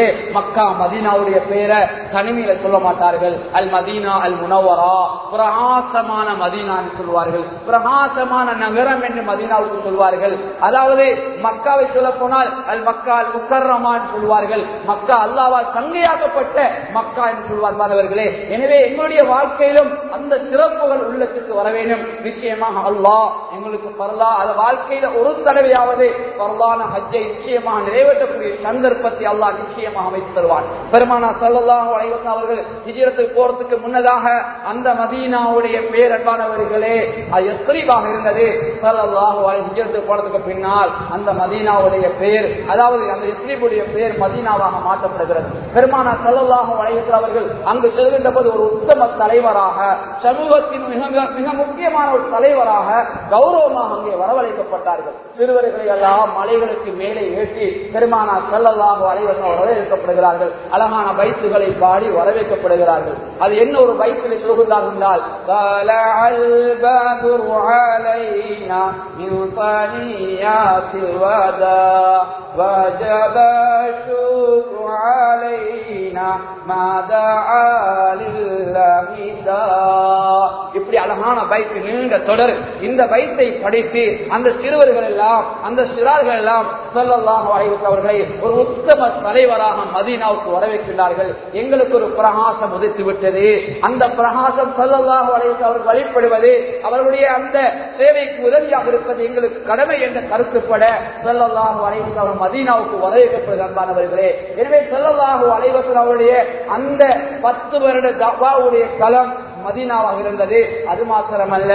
மக்கா மதீனாவுடைய பேரை தனிமையில சொல்ல மாட்டார்கள் அல் மதீனா அல் முனவரா பிரகாசமான மதீனான்னு சொல்வார்கள் பிரகாசமான நகரம் என்று மதீனாவுக்கு சொல்வார்கள் அதாவது மக்காவை சொல்ல போனால் அல் மக்கா அல் முக்கர்ரமான்னு சொல்வார்கள் மக்கா அல்லாவால் சங்கையாக்கப்பட்ட மக்கா என்று சொல்வார் மாணவர்களே எனவே எங்களுடைய வாழ்க்கையிலும் அந்த சிறப்புகள் உள்ளத்துக்கு வர வேண்டும் நிச்சயமாக அல்லாஹ் எங்களுக்கு பரலா அது வாழ்க்கையில ஒரு தடவையாவது பரலான ஹஜ்ஜை நிச்சயமாக நிறைவேற்றக்கூடிய சந்தர்ப்பத்தை அல்லாஹ் நிச்சயமாக அமைத்து தருவான் பெருமானா சல்லல்லாஹு அலைஹி வஸல்லம் அவர்கள் ஹிஜ்ரத்துக்கு போறதுக்கு முன்னதாக அந்த மதீனாவுடைய பேர் அன்பானவர்களே அது எஸ்ரீபாக இருந்தது சல்லல்லாஹு அலைஹி ஹிஜ்ரத்துக்கு போறதுக்கு பின்னால் அந்த மதீனாவுடைய பேர் அதாவது அந்த எஸ்ரீபுடைய பேர் மதீனாவாக மாற்றப்படுகிறது பெருமானா சல்லல்லாஹு அலைஹி வஸல்லம் அவர்கள் அங்கு செல்கின்ற போது ஒரு உத்தம தலைவராக சமூகத்தின் மிக மிக- மிக முக்கியமான ஒரு தலைவராக கௌரவமாக அங்கே வரவழைக்கப்பட்டார்கள் சிறுவர்களை எல்லாம் மலைகளுக்கு மேலே ஏற்றி பெருமானா செல்லல்லாக அலைவசம் வரவேற்கப்படுகிறார்கள் அழகான பைத்துகளை பாடி வரவேற்கப்படுகிறார்கள் அது என்ன ஒரு பைத்திலே சொல்கிறார்கள் என்றால் طلع البدر علينا من ثنيات الوداع وجب الشكر علينا ما دعا لله داع இப்படி அழகான பைத்து நீண்ட தொடர் இந்த பைத்தை படித்து அந்த சிறுவர்கள் எல்லாம் அந்த சிறார்கள் எல்லாம் சொல்லலாம் அவர்களை ஒரு உத்தம தலைவராக மதீனாவுக்கு வரவேற்கின்றார்கள் எங்களுக்கு ஒரு பிரகாசம் உதித்து விட்டது அந்த பிரகாசம் சொல்லலாம் அவர்கள் வழிபடுவது அவர்களுடைய அந்த சேவைக்கு உதவியாக இருப்பது எங்களுக்கு கடமை என்ற கருத்துப்பட சொல்லலாம் அவர் மதீனாவுக்கு வரவேற்கப்படுகிறார்களே எனவே சொல்லலாக அலைவசன் அவருடைய அந்த பத்து வருட தவாவுடைய களம் மதீனாவாக இருந்தது அது மாத்திரமல்ல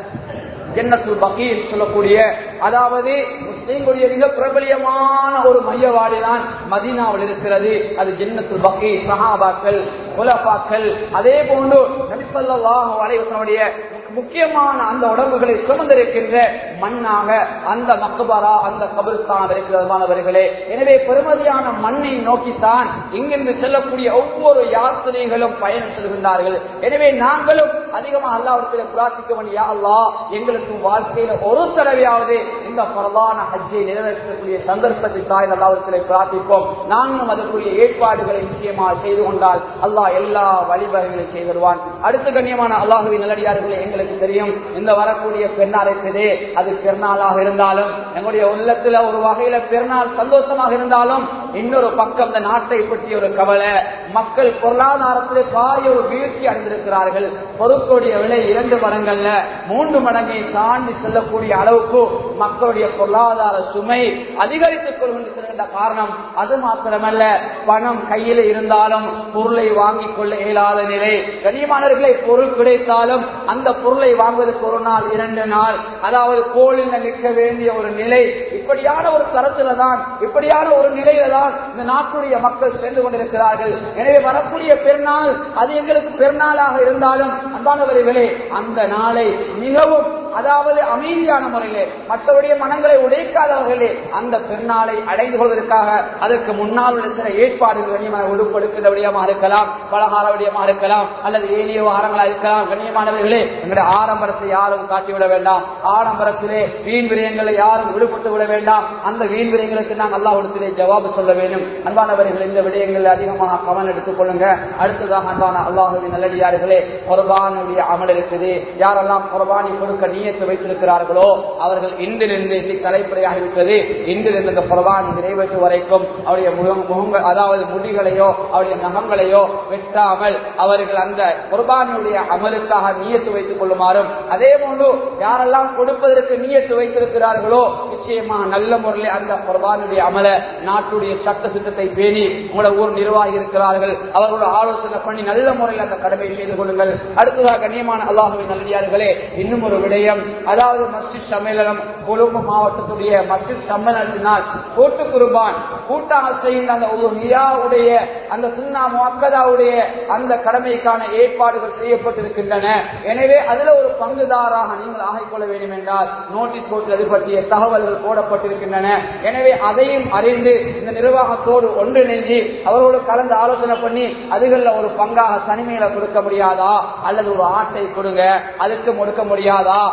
ஜன்னத்துல் பகீர் சொல்லக்கூடிய அதாவது முஸ்லீம்களுடைய மிக பிரபலியமான ஒரு மையவாடி தான் மதீனாவில் இருக்கிறது அது ஜன்னத்துல் பகீர் சஹாபாக்கள் குலபாக்கள் அதே போன்று நபிசல்லாஹு அலைவசனுடைய முக்கியமான அந்த உடம்புகளை சுமந்திருக்கின்ற மண்ணாக அந்த மக்பரா அந்த கபிரிஸ்தான் இருக்கிறதுமானவர்களே எனவே பெருமதியான மண்ணை நோக்கித்தான் இங்கிருந்து செல்லக்கூடிய ஒவ்வொரு யாத்திரைகளும் பயணம் செல்கின்றார்கள் எனவே நாங்களும் அதிகமாக அல்லாவிடத்தில் பிரார்த்திக்க வேண்டிய அல்லா எங்களுக்கு வாழ்க்கையில ஒரு தடவையாவது இந்த பரவான ஹஜ்ஜை நிறைவேற்றக்கூடிய சந்தர்ப்பத்தை தாய் அல்லாவிடத்தில் பிரார்த்திப்போம் நாங்களும் அதற்குரிய ஏற்பாடுகளை நிச்சயமாக செய்து கொண்டால் அல்லாஹ் எல்லா வழிவகைகளையும் செய்து வருவான் அடுத்த கண்ணியமான அல்லாஹுவின் நல்லடியார்களே எங்களுக்கு தெரியும் இந்த வரக்கூடிய பெருநாள் இருக்குதே அது பெருநாளாக இருந்தாலும் எங்களுடைய உள்ளத்துல ஒரு வகையில பெருநாள் சந்தோஷமாக இருந்தாலும் இன்னொரு பக்கம் இந்த நாட்டை பற்றிய ஒரு கவலை மக்கள் பொருளாதாரத்திலே பாரிய ஒரு வீழ்ச்சி அடைந்திருக்கிறார்கள் பொருட்களுடைய விலை இரண்டு மடங்கள்ல மூன்று மடங்கை தாண்டி செல்லக்கூடிய அளவுக்கு மக்களுடைய பொருளாதார சுமை அதிகரித்துக் கொள்கின்ற காரணம் அது மாத்திரமல்ல பணம் கையில் இருந்தாலும் பொருளை வாங்கிக் கொள்ள இயலாத நிலை கனியமானவர்களை பொருள் கிடைத்தாலும் அந்த பொருளை வாங்குவதற்கு ஒரு நாள் இரண்டு நாள் அதாவது கோளில் நிற்க வேண்டிய ஒரு நிலை இப்படியான ஒரு தரத்துல தான் இப்படியான ஒரு நிலையில தான் இந்த நாட்டுடைய மக்கள் சென்று கொண்டிருக்கிறார்கள் எனவே வரக்கூடிய பெருநாள் அது எங்களுக்கு பெருநாளாக இருந்தாலும் அன்பானவர்களே அந்த நாளை மிகவும் அதாவது அமைதியான முறையிலே மற்றவருடைய மனங்களை உடைக்காதவர்களே அந்த பெருநாளை அடைந்து கொள்வதற்காக அதற்கு முன்னால் உள்ள சில ஏற்பாடுகள் கண்ணியமான உடுப்படுக்கின்ற விடயமா இருக்கலாம் பலகார விடயமா இருக்கலாம் அல்லது ஏனைய வாரங்களா இருக்கலாம் கண்ணியமானவர்களே எங்களுடைய ஆடம்பரத்தை யாரும் காட்டிவிட வேண்டாம் ஆடம்பரத்திலே வீண் விரயங்களை யாரும் விடுபட்டு விட வேண்டாம் அந்த வீண் விரயங்களுக்கு நாம் அல்லாஹிடத்திலே ஜவாபு சொல்ல வேண்டும் அன்பானவர்கள் இந்த விடயங்கள் அதிகமாக கவனம் எடுத்துக் கொள்ளுங்க அடுத்ததாக அன்பான அல்லாஹுவின் நல்லடியார்களே குர்பானுடைய அமல் இருக்குது யாரெல்லாம் குர்பானி கொடுக்க நீயத்து வைத்திருக்கிறார்களோ அவர்கள் இன்றிலிருந்து இன்னைக்கு தலைப்படையாகிவிட்டது இன்றிலிருந்து இந்த குர்பானி நிறைவேற்று வரைக்கும் அவருடைய முகம் முகங்கள் அதாவது முடிகளையோ அவருடைய நகங்களையோ வெட்டாமல் அவர்கள் அந்த குர்பானியுடைய அமலுக்காக நீயத்து வைத்துக் கொள்ளுமாறும் அதே போன்று யாரெல்லாம் கொடுப்பதற்கு நீயத்து வைத்திருக்கிறார்களோ நிச்சயமாக நல்ல முறையில் அந்த குர்பானுடைய அமல நாட்டுடைய சட்ட திட்டத்தை பேணி உங்களோட ஊர் நிர்வாகி இருக்கிறார்கள் அவர்களோட ஆலோசனை பண்ணி நல்ல முறையில் அந்த கடமையை செய்து கொள்ளுங்கள் அடுத்ததாக கண்ணியமான அல்லாஹுவின் நல்லடியார்களே இன்னும் ஒரு விடயம் அதாவது மஸ்ஜித் சம்மேளனம் கொழும்பு மாவட்டத்துடைய மஸ்ஜித் சம்மேளனத்தினால் கூட்டு குருபான் கூட்டாக செய்கின்ற அந்த ஒரு நியாவுடைய அந்த சுண்ணா முக்கதாவுடைய அந்த கடமைக்கான ஏற்பாடுகள் செய்யப்பட்டிருக்கின்றன எனவே அதுல ஒரு பங்குதாராக நீங்கள் ஆகிக்கொள்ள வேண்டும் என்றால் நோட்டீஸ் போர்ட்டில் அது பற்றிய தகவல்கள் போடப்பட்டிருக்கின்றன எனவே அதையும் அறிந்து இந்த நிர்வாகத்தோடு ஒன்றிணைந்து அவரோடு கலந்து ஆலோசனை பண்ணி அதுகள்ல ஒரு பங்காக தனிமையில கொடுக்க முடியாதா அல்லது ஒரு ஆட்டை கொடுங்க அதுக்கு கொடுக்க முடியாதா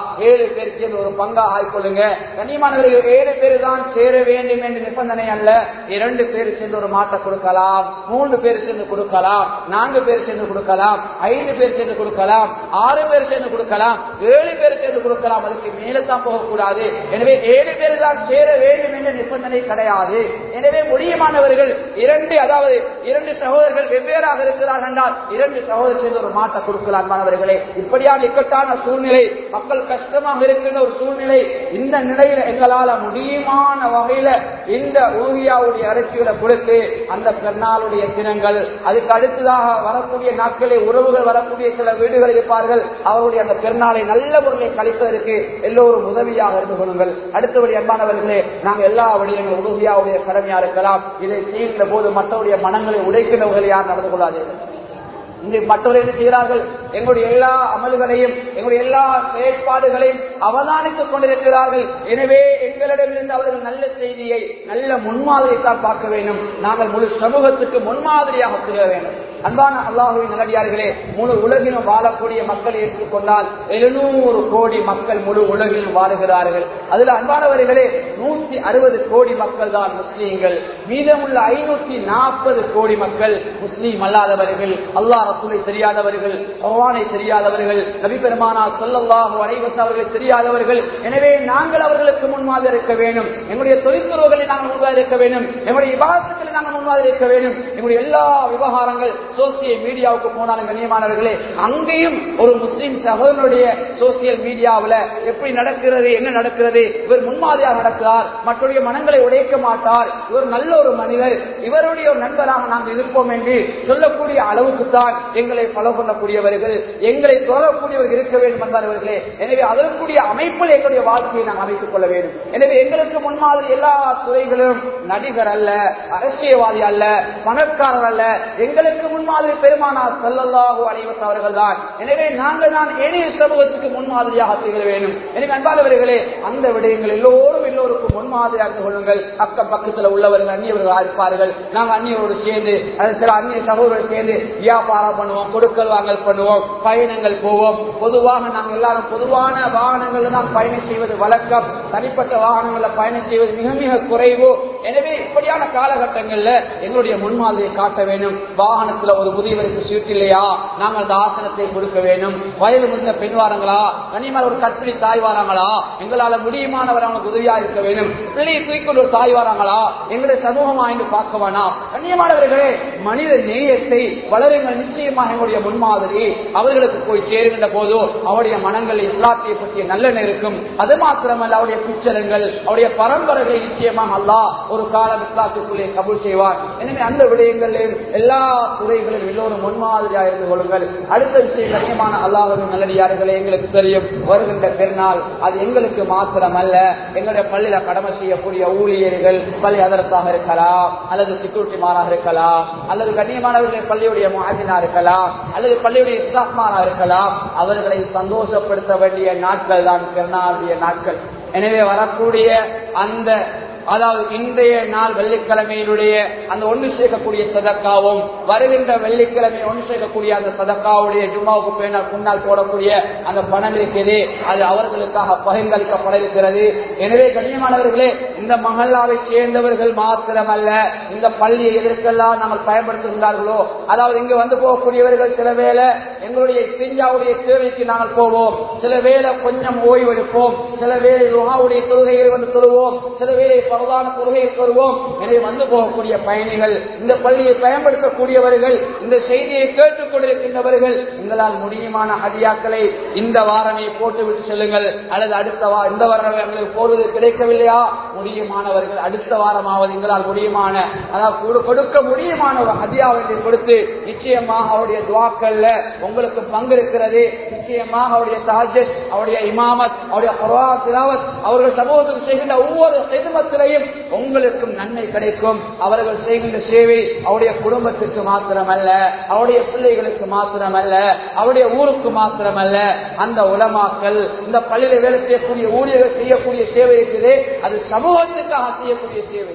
ஏழு பேர் சேர்ந்து ஒரு பங்கா ஆய்கொள்ளுங்க கண்ணியமானவர்கள் ஏழு பேர் தான் சேர வேண்டும் என்ற நிபந்தனை அல்ல இரண்டு பேர் சேர்ந்து ஒரு மாட்டை கொடுக்கலாம் மூன்று பேர் சேர்ந்து கொடுக்கலாம் நான்கு பேர் சேர்ந்து கொடுக்கலாம் ஐந்து பேர் சேர்ந்து கொடுக்கலாம் ஆறு பேர் சேர்ந்து கொடுக்கலாம் ஏழு பேர் சேர்ந்து கொடுக்கலாம் அதுக்கு மேலே தான் போகக்கூடாது எனவே ஏழு பேர் தான் சேர வேண்டும் என்ற நிபந்தனை கிடையாது எனவே முடியுமானவர்கள் இரண்டு அதாவது இரண்டு சகோதரர்கள் வெவ்வேறாக இருக்கிறார்கள் என்றால் இரண்டு சகோதரர் சேர்ந்து ஒரு மாட்டை கொடுக்கலாம் மாணவர்களே இப்படியான இக்கட்டான சூழ்நிலை மக்கள் கஷ்டமாக இருக்கின்ற ஒரு சூழ்நிலை இந்த நிலையில எங்களால முடியுமான வகையில இந்த ஊரியாவுடைய அரிசிகளை கொடுத்து அந்த பெருநாளுடைய தினங்கள் அதுக்கு அடுத்ததாக வரக்கூடிய நாட்களில் உறவுகள் வரக்கூடிய சில வீடுகள் இருப்பார்கள் அவருடைய அந்த பெருநாளை நல்ல முறையில் கழிப்பதற்கு எல்லோரும் உதவியாக இருந்து கொள்ளுங்கள் அடுத்தபடி அன்பானவர்களே நாங்கள் எல்லா விடயங்களும் உதவியாவுடைய கடமையா இருக்கலாம் இதை செய்கின்ற போது மற்றவருடைய மனங்களை உடைக்கின்றவர்கள் யார் நடந்து கொள்ளாதீர்கள் இங்கு மற்றவர்கள் என்ன செய்கிறார்கள் எங்களுடைய எல்லா அமல்களையும் எங்களுடைய எல்லா செயற்பாடுகளையும் அவதானித்துக் கொண்டிருக்கிறார்கள் எனவே எங்களிடமிருந்து அவர்கள் நல்ல செய்தியை நல்ல முன்மாதிரித்தான் பார்க்க வேண்டும் நாங்கள் முழு சமூகத்துக்கு முன்மாதிரியாக திகழ வேண்டும் அன்பான அல்லாஹுவின் நல்லடியார்களே முழு உலகிலும் வாழக்கூடிய மக்களை எடுத்துக்கொண்டால் எழுநூறு கோடி மக்கள் முழு உலகிலும் வாழுகிறார்கள் அதுல அன்பானவர்களே நூற்றி அறுபது கோடி மக்கள் தான் முஸ்லீம்கள் மீதமுள்ள ஐநூத்தி நாற்பது கோடி மக்கள் முஸ்லீம் அல்லாதவர்கள் அல்லாஹ் ரசூலை தெரியாதவர்கள் பகவானை தெரியாதவர்கள் நபி பெருமானா சொல்லல்லாஹு அனைவசம் அவர்கள் தெரியாதவர்கள் எனவே நாங்கள் அவர்களுக்கு முன்மாதிரி இருக்க வேண்டும் எங்களுடைய தொழில்துறவுகளை நாங்கள் முன்மாதிரி இருக்க வேண்டும் எங்களுடைய விவாதத்தில் நாங்கள் முன்மாதிரி இருக்க வேண்டும் எங்களுடைய எல்லா விவகாரங்கள் சோசியல் மீடியாவுக்கு போனாலும் கண்ணியமானவர்களே அங்கேயும் ஒரு முஸ்லிம் சகோதரனுடைய சோசியல் மீடியாவில் எப்படி நடக்கிறது என்ன நடக்கிறது இவர் முன்மாதிரியாக நடக்கிறார் மற்றவருடைய மனங்களை உடைக்க மாட்டார் இவர் நல்ல ஒரு மனிதர் இவருடைய ஒரு நண்பராக நாங்கள் இருப்போம் என்று சொல்லக்கூடிய அளவுக்கு தான் எங்களை பல கொள்ளக்கூடியவர்கள் எங்களை தொடரக்கூடியவர்கள் இருக்க வேண்டும் என்பவர்களே எனவே அதற்குரிய அமைப்பில் எங்களுடைய வாழ்க்கையை நாம் அமைத்துக் கொள்ள வேண்டும் எனவே எங்களுக்கு முன்மாதிரி எல்லா துறைகளிலும் நடிகர் அல்ல அரசியல்வாதி அல்ல பணக்காரர் அல்ல எங்களுக்கு முன்மாதிரி பெருமானார் செல்லல்லாஹு அனைவசம் அவர்கள் தான் எனவே நாங்கள் தான் ஏனைய சமூகத்துக்கு முன்மாதிரியாக திகழ வேண்டும் எனவே அன்பானவர்களே அந்த விடயங்கள் எல்லோரும் எல்லோருக்கும் முன்மாதிரியாக இருந்து கொள்ளுங்கள் அக்கம் பக்கத்தில் உள்ளவர்கள் அந்நியவர்களாக இருப்பார்கள் நாங்கள் அந்நியரோடு சேர்ந்து அது சில அந்நிய சகோதரர்கள் சேர்ந்து வியாபாரம் பண்ணுவோம் கொடுக்கல் வாங்கல் பண்ணுவோம் பயணங்கள் போவோம் பொதுவாக நாங்கள் எல்லாரும் பொதுவான வாகனங்கள் தான் பயணம் செய்வது வழக்கம் தனிப்பட்ட வாகனங்களில் பயணம் செய்வது மிக மிக குறைவு எனவே இப்படியான காலகட்டங்கள்ல எங்களுடைய முன்மாதிரியை காட்ட வேண்டும் வாகனத்துல ஒரு முதியவருக்கு சீட் இல்லையா நாங்கள் அந்த ஆசனத்தை கொடுக்க வேண்டும் வயது முடிந்த பெண் வாரங்களா கனிமர் ஒரு கற்பிணி தாய் வாராங்களா எங்களால முடியுமானவர் அவங்களுக்கு உதவியா இருக்க வேண்டும் பிள்ளையை தூக்கி ஒரு தாய் வாராங்களா எங்களுடைய சமூகமா என்று பார்க்க வேணாம் கண்ணியமானவர்களே மனித நேயத்தை வளருங்கள் நிச்சயமாக எங்களுடைய முன்மாதிரி அவர்களுக்கு போய் சேருகின்ற போது அவருடைய மனங்கள் இஸ்லாத்தியை பற்றிய நல்லெண்ணம் இருக்கும் அது மாத்திரமல்ல அவருடைய பிச்சலங்கள் அவருடைய பரம்பரைகளை நிச்சயமாக அல்லாஹ் ஒரு காலம் இஸ்லாத்துக்குள்ளே கபூல் செய்வார் எனவே அந்த விடயங்களில் எல்லா துறைகளிலும் எல்லோரும் முன்மாதிரியாக இருந்து கொள்ளுங்கள் அடுத்த விஷயம் கண்ணியமான அல்லாஹின் நல்லடியார்களே எங்களுக்கு தெரியும் வருகின்ற பெருநாள் அது எங்களுக்கு மாத்திரம் அல்ல எங்களுடைய பள்ளியில கடமை செய்யக்கூடிய ஊழியர்கள் பள்ளி அதற்காக இருக்கலாம் அல்லது செக்யூரிட்டி மாறாக இருக்கலாம் அல்லது கண்ணியமானவர்களை பள்ளியுடைய மாதினா இருக்கலாம் அல்லது பள்ளியுடைய இஸ்லாமானா இருக்கலாம் அவர்களை சந்தோஷப்படுத்த வேண்டிய நாட்கள் தான் பெருநாளுடைய நாட்கள் எனவே வரக்கூடிய அந்த அதாவது இன்றைய நாள் வெள்ளிக்கிழமையினுடைய அந்த ஒன்று சேர்க்கக்கூடிய சதக்காவும் வருகின்ற வெள்ளிக்கிழமை ஒன்று சேர்க்கக்கூடிய அந்த சதக்காவுடைய ஜும்மாவுக்கு பேனால் முன்னால் போடக்கூடிய அந்த பணம் இருக்குது அது அவர்களுக்காக பகிர்ந்தளிக்கப்பட இருக்கிறது எனவே கண்ணியமானவர்களே இந்த மகல்லாவை சேர்ந்தவர்கள் மாத்திரமல்ல இந்த பள்ளியை எதற்கெல்லாம் நாங்கள் பயன்படுத்துகிறார்களோ அதாவது இங்கு வந்து போகக்கூடியவர்கள் சில வேளை எங்களுடைய சிஞ்சாவுடைய சேவைக்கு நாங்கள் போவோம் சில வேளை கொஞ்சம் ஓய்வு எடுப்போம் சில வேளை ருஹாவுடைய தொழுகையில் வந்து தொழுவோம் சில வேளை பரவான தொழுகையில் வருவோம் எனவே வந்து போகக்கூடிய பயணிகள் இந்த பள்ளியை பயன்படுத்தக்கூடியவர்கள் இந்த செய்தியை கேட்டுக் கொண்டிருக்கின்றவர்கள் உங்களால் முடியுமான ஹதியாக்களை இந்த வாரமே போட்டுவிட்டு செல்லுங்கள் அல்லது அடுத்த வா இந்த வாரம் எங்களுக்கு போடுவது கிடைக்கவில்லையா முடியுமானவர்கள் அடுத்த வாரமாவது எங்களால் முடியுமான அதாவது கொடு- கொடுக்க முடியுமான ஒரு ஹதியாவை கொடுத்து நிச்சயமாக அவருடைய துவாக்கள்ல உங்களுக்கு பங்கு இருக்கிறது நிச்சயமாக அவருடைய தாஜத் அவருடைய இமாமத் அவருடைய குர்ஆன் திலாவத் அவர்கள் சமூகத்துக்கு செய்கின்ற ஒவ்வொரு செதுமத்திலையும் உங்களுக்கும் நன்மை கிடைக்கும் அவர்கள் செய்கின்ற சேவை அவருடைய குடும்பத்துக்கு மாத்திரமல்ல அவருடைய பிள்ளைகளுக்கு மாத்திரமல்ல அவருடைய ஊருக்கு மாத்திரமல்ல அந்த உலமாக்கள் இந்த பள்ளியில வேலை செய்யக்கூடிய ஊழியர்கள் செய்யக்கூடிய சேவை இருக்குது அது சமூகத்துக்காக செய்யக்கூடிய சேவை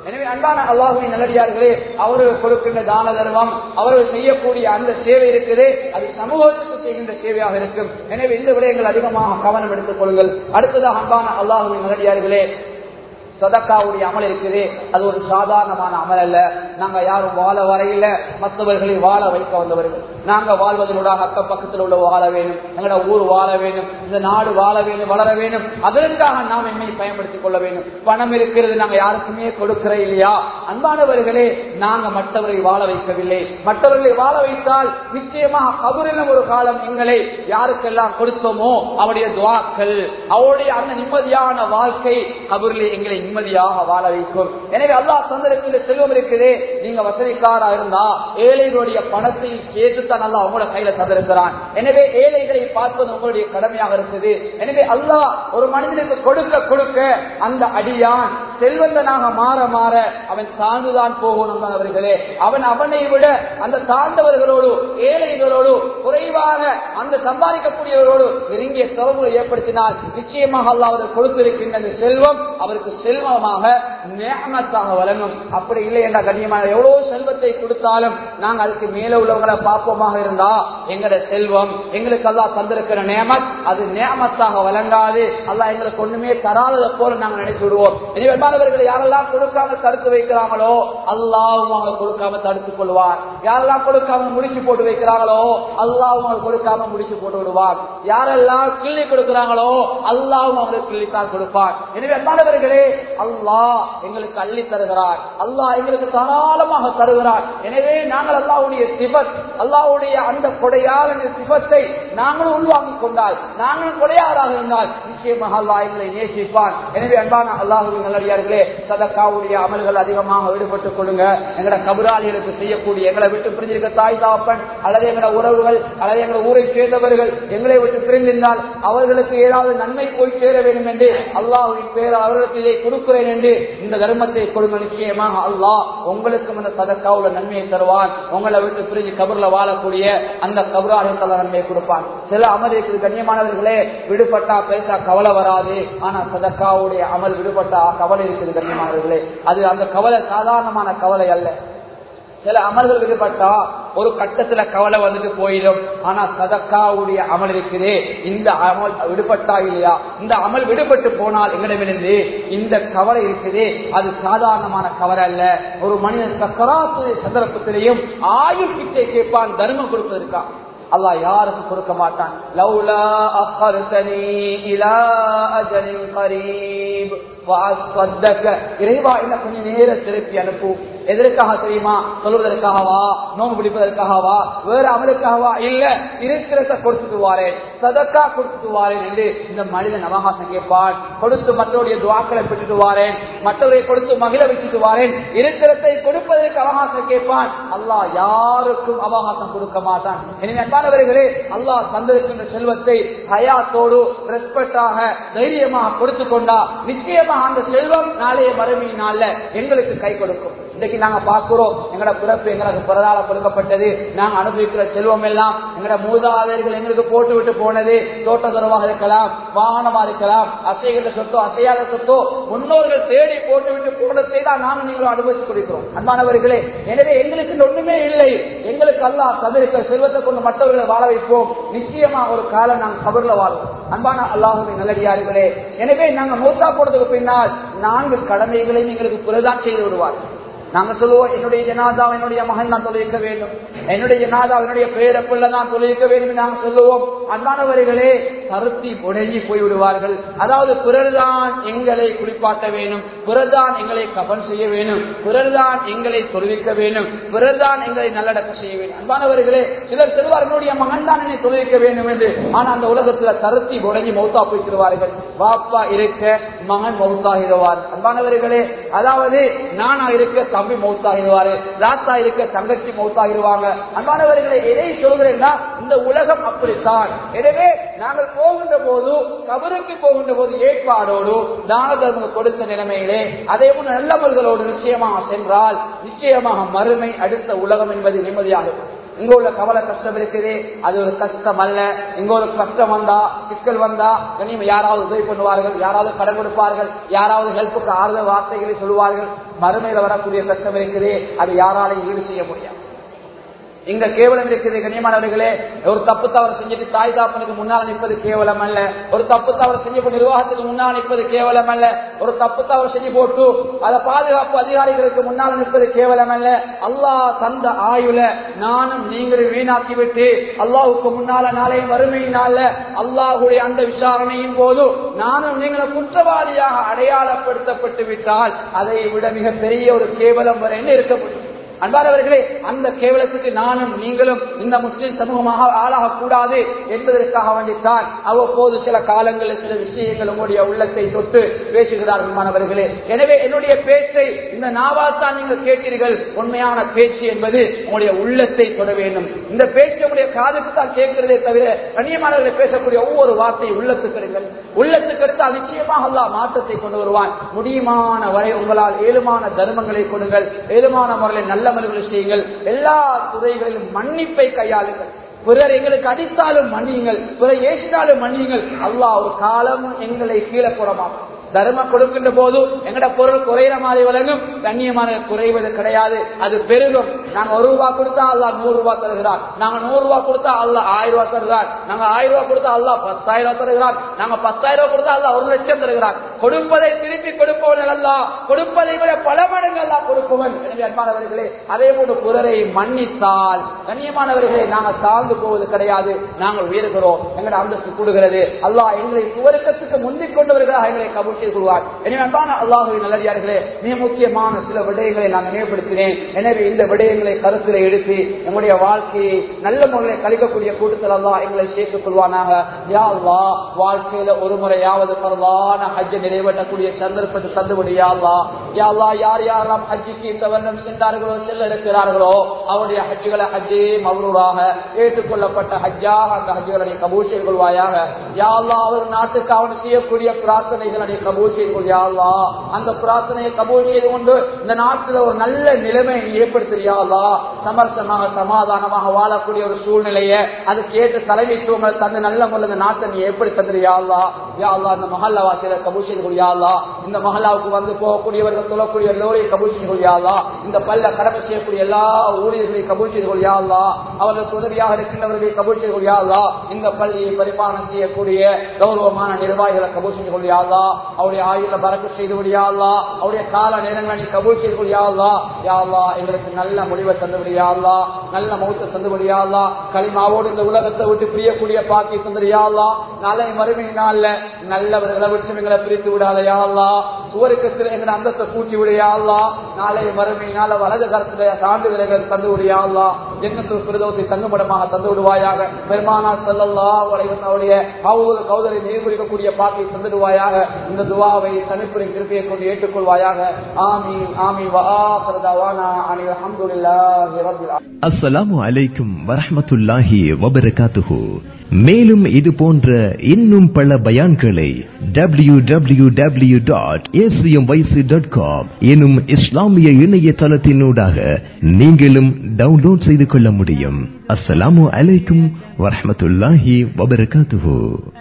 எனவே அன்பான அல்லாஹுவின் நல்லடியார்களே அவர்கள் கொடுக்கின்ற தான தர்மம் அவர்கள் செய்யக்கூடிய அந்த சேவை இருக்குது அது சமூகத்துக்கு செய்கின்ற சேவையாக இருக்கும் எனவே இந்த விடயங்கள் அதிகமாக கவனம் எடுத்துக் கொள்ளுங்கள் அடுத்ததாக அன்பான அல்லாஹுவின் நல்லடியார்களே சதக்காவுடைய அமல் இருக்குது அது ஒரு சாதாரணமான அமல் அல்ல நாங்க யாரும் வாழ வரையில மற்றவர்களை வாழ வைக்க வந்தவர்கள் நாங்க வாழ்வதனூடாக அக்க பக்கத்தில் உள்ள வாழ வேண்டும் எங்களோட ஊர் வாழ வேண்டும் இந்த நாடு வாழ வேண்டும் வளர வேண்டும் அதற்காக நாம் என்னை பயன்படுத்திக் கொள்ள வேண்டும் பணம் இருக்கிறது நாங்க யாருக்குமே கொடுக்கிற இல்லையா அன்பானவர்களே நாங்க மற்றவரை வாழ வைக்கவில்லை மற்றவர்களை வாழ வைத்தால் நிச்சயமாக கபரிலும் ஒரு காலம் எங்களை யாருக்கெல்லாம் கொடுத்தோமோ அவருடைய துவாக்கள் அவருடைய அந்த நிம்மதியான வாழ்க்கை கபரிலே எங்களை நிம்மதியாக வாழ வைக்கும் எனவே அல்லாஹ் தந்திருக்கின்ற செல்வம் இருக்குது நீங்க வசதிக்காரா இருந்தா ஏழைகளுடைய பணத்தை சேர்த்து தான் அல்லாஹ் உங்களோட கையில தந்திருக்கிறான் எனவே ஏழைகளை பார்ப்பது உங்களுடைய கடமையாக இருக்குது எனவே அல்லாஹ் ஒரு மனிதனுக்கு கொடுக்க கொடுக்க அந்த அடியான் செல்வந்தனாக மாற மாற அவன் தாழ்ந்துதான் போகணும் அவர்களே அவன் அவனை விட அந்த தாழ்ந்தவர்களோடு ஏழைகளோடு குறைவாக அந்த சம்பாதிக்கக்கூடியவர்களோடு நெருங்கிய தொடர்புகளை ஏற்படுத்தினால் நிச்சயமாக அல்லாஹ் அவர் கொடுத்திருக்கின்ற அந்த செல்வம் அவருக்கு செல்வமாக நேமத்தாக வழங்கும் அப்படி இல்லை என்ற கண்ணியமான எவ்வளவு செல்வத்தை கொடுத்தாலும் நாங்க அதுக்கு மேல உள்ளவங்களை பார்ப்போமாக இருந்தா எங்கட செல்வம் எங்களுக்கு அல்லாஹ் தந்திருக்கிற நேமத் அது நேமத்தாக வழங்காது அல்லாஹ் எங்களுக்கு ஒண்ணுமே தராததை போல நாங்க நினைச்சு விடுவோம் இனிவர்கள்களை யாரெல்லாம் கொடுக்காம தடுத்து வைக்கிறாங்களோ அல்லாவும் அவங்க கொடுக்காம தடுத்துக் கொள்வார் யாரெல்லாம் கொடுக்காம முடிச்சு போட்டு வைக்கிறாங்களோ அல்லாவும் அவங்க கொடுக்காம முடிச்சு போட்டு விடுவார் யாரெல்லாம் கிள்ளி கொடுக்கிறாங்களோ அல்லாவும் அவங்களுக்கு கிள்ளித்தான் கொடுப்பார் எனவே அன்பானவர்களே அல்லாஹ் எங்களுக்கு அள்ளி தருகிறார் அல்லாஹ் எங்களுக்கு தாராளமாக தருகிறார் எனவே நாங்கள் அல்லாஹ்வுடைய சிபத் அல்லாஹ்வுடைய அந்த கொடையால் அந்த சிபத்தை நாங்களும் உள்வாங்கிக் கொண்டால் நாங்களும் கொடையாராக இருந்தால் நிச்சயமாக அல்லாஹ் எங்களை நேசிப்பான் எனவே அன்பான அல்லாஹுவின் நல்லடியார்களே சதக்காவுடைய அமல்கள் அதிகமாக ஈடுபட்டுக் கொள்ளுங்க எங்கட கபராளிகளுக்கு செய்யக்கூடிய எங்களை விட்டு பிரிஞ்சிருக்க தாய் தாப்பன் அல்லது எங்கட உறவுகள் அல்லது எங்களை ஊரை சேர்ந்தவர்கள் எங்களை விட்டு பிரிந்திருந்தால் அவர்களுக்கு ஏதாவது நன்மை போய் சேர வேண்டும் என்று அல்லாஹுவின் பேர் அவர்களுக்கு இதை கொடுக்கிறேன் என்று இந்த தர்மத்தை கொடுங்க நிச்சயமாக அல்லாஹ் உங்களுக்கும் அந்த சதக்காவுல நன்மையை தருவான் உங்களை விட்டு பிரிஞ்சு கபர்ல வாழக்கூடிய அந்த கபராளிகள் நன்மையை கொடுப்பான் சில அமல் இருக்குது கண்ணியமானவர்களே விடுபட்டா பேசா கவலை வராது ஆனா சதக்காவுடைய அமல் விடுபட்டா கவலை இருக்குது கண்ணியமானவர்களே அது அந்த கவலை சாதாரணமான கவலை அல்ல சில அமல்கள் விடுபட்டா ஒரு கட்டத்துல கவலை வந்துட்டு போயிடும் ஆனா சதக்காவுடைய அமல் இருக்குது இந்த அமல் விடுபட்டா இல்லையா இந்த அமல் விடுபட்டு போனால் எங்களிடமிருந்து இந்த கவலை இருக்குது அது சாதாரணமான கவலை அல்ல ஒரு மனிதன் சக்கராத்து சந்தர்ப்பத்திலையும் ஆயுள் பிச்சை கேட்பான் தர்மம் கொடுத்திருக்கான் அல்லாஹ் யாருக்கு கொடுக்க மாட்டான் லவ்லா அஹர்தனி இலா அஜலின் கரீப் இறைவா என்ன கொஞ்சம் நேர திருப்பி அனுப்பு எதற்காக தெரியுமா சொல்வதற்காகவா நோம்பு பிடிப்பதற்காகவா வேற அமலுக்காகவா இல்ல இருக்கிறத கொடுத்துட்டு வாரேன் சதக்கா கொடுத்துட்டு வாரேன் என்று இந்த மனிதன் அவகாசம் கேட்பான் கொடுத்து மற்றவருடைய துவாக்களை பெற்றுட்டு வாரேன் மற்றவரை கொடுத்து மகிழ வச்சுட்டு வாரேன் இருக்கிறதை கொடுப்பதற்கு அவகாசம் கேட்பான் அல்லாஹ் யாருக்கும் அவகாசம் கொடுக்க மாட்டான் எனவே அன்பானவர்களே அல்லாஹ் தந்திருக்கின்ற செல்வத்தை ஹயாத்தோடு ரெஸ்பெக்டாக தைரியமாக கொடுத்து கொண்டா நிச்சயமாக அந்த செல்வம் நாளைய மறுமையினால எங்களுக்கு கை கொடுக்கும் இன்னைக்கு நாங்க பார்க்கிறோம் எங்கட பிறப்பு எங்களுக்கு பிறதால கொடுக்கப்பட்டது நாங்க அனுபவிக்கிற செல்வம் எல்லாம் எங்கட மூதாதையர்கள் எங்களுக்கு போட்டு விட்டு போனது தோட்ட துறவாக இருக்கலாம் வாகனமா இருக்கலாம் அசைகிற சொத்தோ அசையாத சொத்தோ முன்னோர்கள் தேடி போட்டு விட்டு போனதை தான் நாங்க நீங்களும் அனுபவித்துக் கொடுக்கிறோம் அன்பானவர்களே எனவே எங்களுக்கு இன்று ஒண்ணுமே இல்லை எங்களுக்கு அல்லாஹ் தந்திருக்கிற செல்வத்தை கொண்டு மற்றவர்களை வாழ வைப்போம் நிச்சயமா ஒரு காலம் நாங்கள் கபர்ல வாழ்வோம் அன்பான அல்லாஹுவின் நல்லடியார்களே எனவே நாங்க மூத்தா போனதுக்கு பின்னால் நான்கு கடமைகளையும் எங்களுக்கு புறதான் செய்து விடுவார்கள் நாங்க சொல்லுவோம் என்னுடைய ஜனாதா என்னுடைய மகன் தான் தொழிலிக்க வேண்டும் என்னுடைய ஜனாதா என்னுடைய பேரப்புள்ள தான் தொழிலிக்க வேண்டும் என்று நாங்கள் சொல்லுவோம் அன்பானவர்களே கருத்தி முடங்கி போய்விடுவார்கள் அதாவது பிறர்தான் எங்களை குளிப்பாட்ட வேண்டும் பிறர்தான் எங்களை கபன் செய்ய வேண்டும் பிறர்தான் எங்களை தொழுவிக்க வேண்டும் பிறர்தான் எங்களை நல்லடக்கம் செய்ய வேண்டும் அன்பானவர்களே சிலர் செல்வார் என்னுடைய மகன் தான் என்னை தொழுவிக்க வேண்டும் என்று ஆனா அந்த உலகத்துல கருத்தி முடங்கி மௌத்தா போய்த்திருவார்கள் பாப்பா இருக்க மகன் மௌத்தாகிடுவார் அன்பானவர்களே அதாவது நானா இருக்க தம்பி மௌத்தாகிடுவாரு ராத்தா இருக்க தங்கச்சி மௌத்தாகிடுவாங்க அன்பானவர்களை எதை சொல்கிறேன்னா இந்த உலகம் அப்படித்தான் எனவே நாங்கள் போகின்ற போது கபருக்கு போகின்ற போது ஏற்பாடோடு தான தர்மம் கொடுத்த நிலைமையிலே அதே போல நல்லவர்களோடு நிச்சயமாக சென்றால் நிச்சயமாக மறுமை அடுத்த உலகம் என்பது நிம்மதியாக இருக்கும் இங்க உள்ள கவலை கஷ்டம் இருக்குது அது ஒரு கஷ்டம் அல்ல இங்க ஒரு கஷ்டம் வந்தா சிக்கல் வந்தா கனிம யாராவது உதவி பண்ணுவார்கள் யாராவது கடன் கொடுப்பார்கள் யாராவது ஹெல்ப்புக்கு ஆறுதல் வார்த்தைகளை சொல்லுவார்கள் மறுமையில வரக்கூடிய கஷ்டம் இருக்குது அது யாராலையும் ஈடு செய்ய முடியாது இங்க கேவலம் இருக்குது கண்ணியமானவர்களே ஒரு தப்பு தவறு செஞ்சுட்டு தாய் தாப்பனுக்கு முன்னால் நிற்பது கேவலம் அல்ல ஒரு தப்பு தவறு செஞ்சு போட்டு நிர்வாகத்துக்கு முன்னால் நிற்பது கேவலம் அல்ல ஒரு தப்பு தவறு செஞ்சு போட்டு அதை பாதுகாப்பு அதிகாரிகளுக்கு முன்னால் நிற்பது கேவலம் அல்ல அல்லாஹ் தந்த ஆயுள நானும் நீங்களும் வீணாக்கி விட்டு அல்லாஹுக்கு முன்னால நாளைய வறுமையினால அல்லாஹுடைய அந்த விசாரணையின் போது நானும் நீங்களும் குற்றவாளியாக அடையாளப்படுத்தப்பட்டு விட்டால் அதை விட மிக பெரிய ஒரு கேவலம் வரை என்ன இருக்க முடியும் அன்பானவர்களே அந்த கேவலத்துக்கு நானும் நீங்களும் இந்த முஸ்லிம் சமூகமாக ஆளாக கூடாது என்பதற்காக வேண்டித்தான் அவ்வப்போது சில காலங்களில் சில விஷயங்கள் உங்களுடைய உள்ளத்தை தொட்டு பேசுகிறார்கள் மாணவர்களே எனவே என்னுடைய பேச்சை இந்த நாவாத்தான் நீங்கள் கேட்டீர்கள் உண்மையான பேச்சு என்பது உங்களுடைய உள்ளத்தை தொட வேண்டும் இந்த பேச்சு உங்களுடைய காதுக்கு தான் கேட்கிறதே தவிர கண்ணியமானவர்களை பேசக்கூடிய ஒவ்வொரு வார்த்தை உள்ளத்துக்கு எடுங்கள் உள்ளத்துக்கு எடுத்தால் நிச்சயமாக அல்லா மாற்றத்தை கொண்டு வருவான் முடியுமான வரை உங்களால் ஏழுமான தர்மங்களை கொடுங்கள் ஏழுமான முறையில் நல்ல மனிதர்களை செய்யுங்கள் எல்லா துறைகளிலும் மன்னிப்பை கையாளுங்கள் பிறர் எங்களுக்கு அடித்தாலும் மன்னியுங்கள் பிறர் ஏசினாலும் மன்னியுங்கள் அல்லாஹ் ஒரு காலமும் எங்களை கீழே போட மாட்டோம் தர்மம் கொடுக்கின்ற போது எங்கட பொருள் குறையிற மாதிரி விளங்கும் கண்ணியமான குறைவது கிடையாது அது பெருகும் நாங்க ஒரு ரூபாய் கொடுத்தா அல்லா நூறு ரூபாய் தருகிறான் நாங்க நூறு ரூபாய் கொடுத்தா அல்ல ஆயிரம் ரூபாய் தருகிறான் நாங்க ஆயிரம் ரூபாய் கொடுத்தா அல்லா பத்தாயிரம் ரூபாய் தருகிறான் நாங்க பத்தாயிரம் ரூபாய் கொடுத்தா அல்லா ஒரு லட்சம் தருகிறான் கொடுப்பதை திருப்பி கொடுப்பவன் அல்ல கொடுப்பதை விட பல மடங்கு அல்லா கொடுப்பவன் எனவே அன்பானவர்களே அதே போன்று பிறரை மன்னித்தால் கண்ணியமானவர்களே நாங்க தாழ்ந்து போவது கிடையாது நாங்கள் உயர்கிறோம் எங்களோட அந்தஸ்து கூடுகிறது அல்லாஹ் எங்களை சுவர்க்கத்துக்கு முந்திக் கொண்டவர்களாக எங்களை கபூல் செய்து கொள்வார் எனவே அன்பான அல்லாஹுவின் நல்லடியார்களே மிக முக்கியமான சில விடயங்களை நான் நினைவுபடுத்தினேன் எனவே இந்த விடயங்களை கருத்தில் எடுத்து நம்முடைய வாழ்க்கையை நல்ல முறையில் கழிக்கக்கூடிய கூட்டத்தில் அல்லாஹ் எங்களை சேர்த்துக் கொள்வானாக யா அல்லா வாழ்க்கையில ஒரு முறையாவது பரவான ஹஜ்ஜை நிறைவேற்றக்கூடிய சந்தர்ப்பத்தை தந்துவிடு யா அல்லா யா அல்லா யார் யாரெல்லாம் ஹஜ்ஜிக்கு இந்த வருடம் சென்றார்களோ செல்ல இருக்கிறார்களோ அவருடைய ஹஜ்ஜுகளை ஹஜ்ஜே மவரூராக ஏற்றுக்கொள்ளப்பட்ட ஹஜ்ஜாக அந்த ஹஜ்ஜுகளை கபூல் செய்து கொள்வாயாக யா அல்லா அவர் நாட்டுக்கு அவன் செய்யக்கூடிய பிரார்த்தனைகளை கபூல் செய்து கொள் யா அல்லா அந்த பிரார்த்தனையை கபூல் செய்து கொண்டு இந்த நாட்டில் ஒரு நல்ல நிலைமை ஏற்படுத்துறியா அல்லா சமரசமாக சமாதானமாக வாழக்கூடிய ஒரு சூழ்நிலையை அதுக்கு ஏற்ற தலைமைத்துவங்களை தந்து நல்ல முறையில் இந்த நாட்டை நீ எப்படி தந்துறியா அல்லா யா அல்லா இந்த மஹல்லா வாசியில கபூல் செய்து கொள் யா அல்லா இந்த மஹல்லாவுக்கு வந்து போகக்கூடியவர்கள் தொழக்கூடிய எல்லோரையும் கபூல் செய்து கொள் யா அல்லா இந்த பல்ல கடமை செய்யக்கூடிய எல்லா ஊழியர்களையும் கபூல் செய்து கொள் யா அல்லா அவர்களுக்கு உதவியாக இருக்கின்றவர்களை கபூல் செய்து கொள் யா அல்லா இந்த பள்ளியை பரிபாலனம் செய்யக்கூடிய கௌரவமான நிர்வாகிகளை கபூல் செய்து கொள் யா அல்லா அவருடைய ஆயுள பறக்க செய்து விடியாதா அவருடைய கால நேரங்களை நீ கபூல் செய்து விடியாதா யாவா எங்களுக்கு நல்ல முடிவை தந்து விடியாதா நல்ல மௌத்தை தந்து விடியாதா களிமாவோடு இந்த உலகத்தை விட்டு பிரியக்கூடிய பாக்கி தந்துடியாதா நாளை மறுமை நாள்ல நல்லவர்களை விட்டு எங்களை பிரித்து விடாதையாதா சுவருக்கத்தில் எங்களை அந்தத்தை கூட்டி விடையாதா நாளை மறுமை நாள வலது கருத்துல சான்றிதழ்கள் தந்து விடியாதா ஜென்னத்து பிரதோசை தங்குமிடமாக தந்து விடுவாயாக பெருமானா செல்லல்லா அவருடைய கௌதரை நீர் குடிக்கக்கூடிய பாக்கை தந்துடுவாயாக இந்த துவாவை தனிப்புரின் கிருப்பையை கொண்டு ஏற்றுக்கொள்வாயாக ஆமி ஆமி வானா அனி அல்ஹம்துலில்லாஹி ரப்பில் ஆலமீன் அஸ்ஸலாமு அலைக்கும் வரஹ்மத்துல்லாஹி வபரகாத்துஹு மேலும் இது போன்ற இன்னும் பல பயான்களை W W W dot dot com எனும் இஸ்லாமிய இணையதளத்தினூடாக நீங்களும் டவுன்லோட் செய்து கொள்ள முடியும் அஸ்ஸலாமு அலைக்கும் வரஹ்மத்துல்லாஹி வபரகாத்துஹு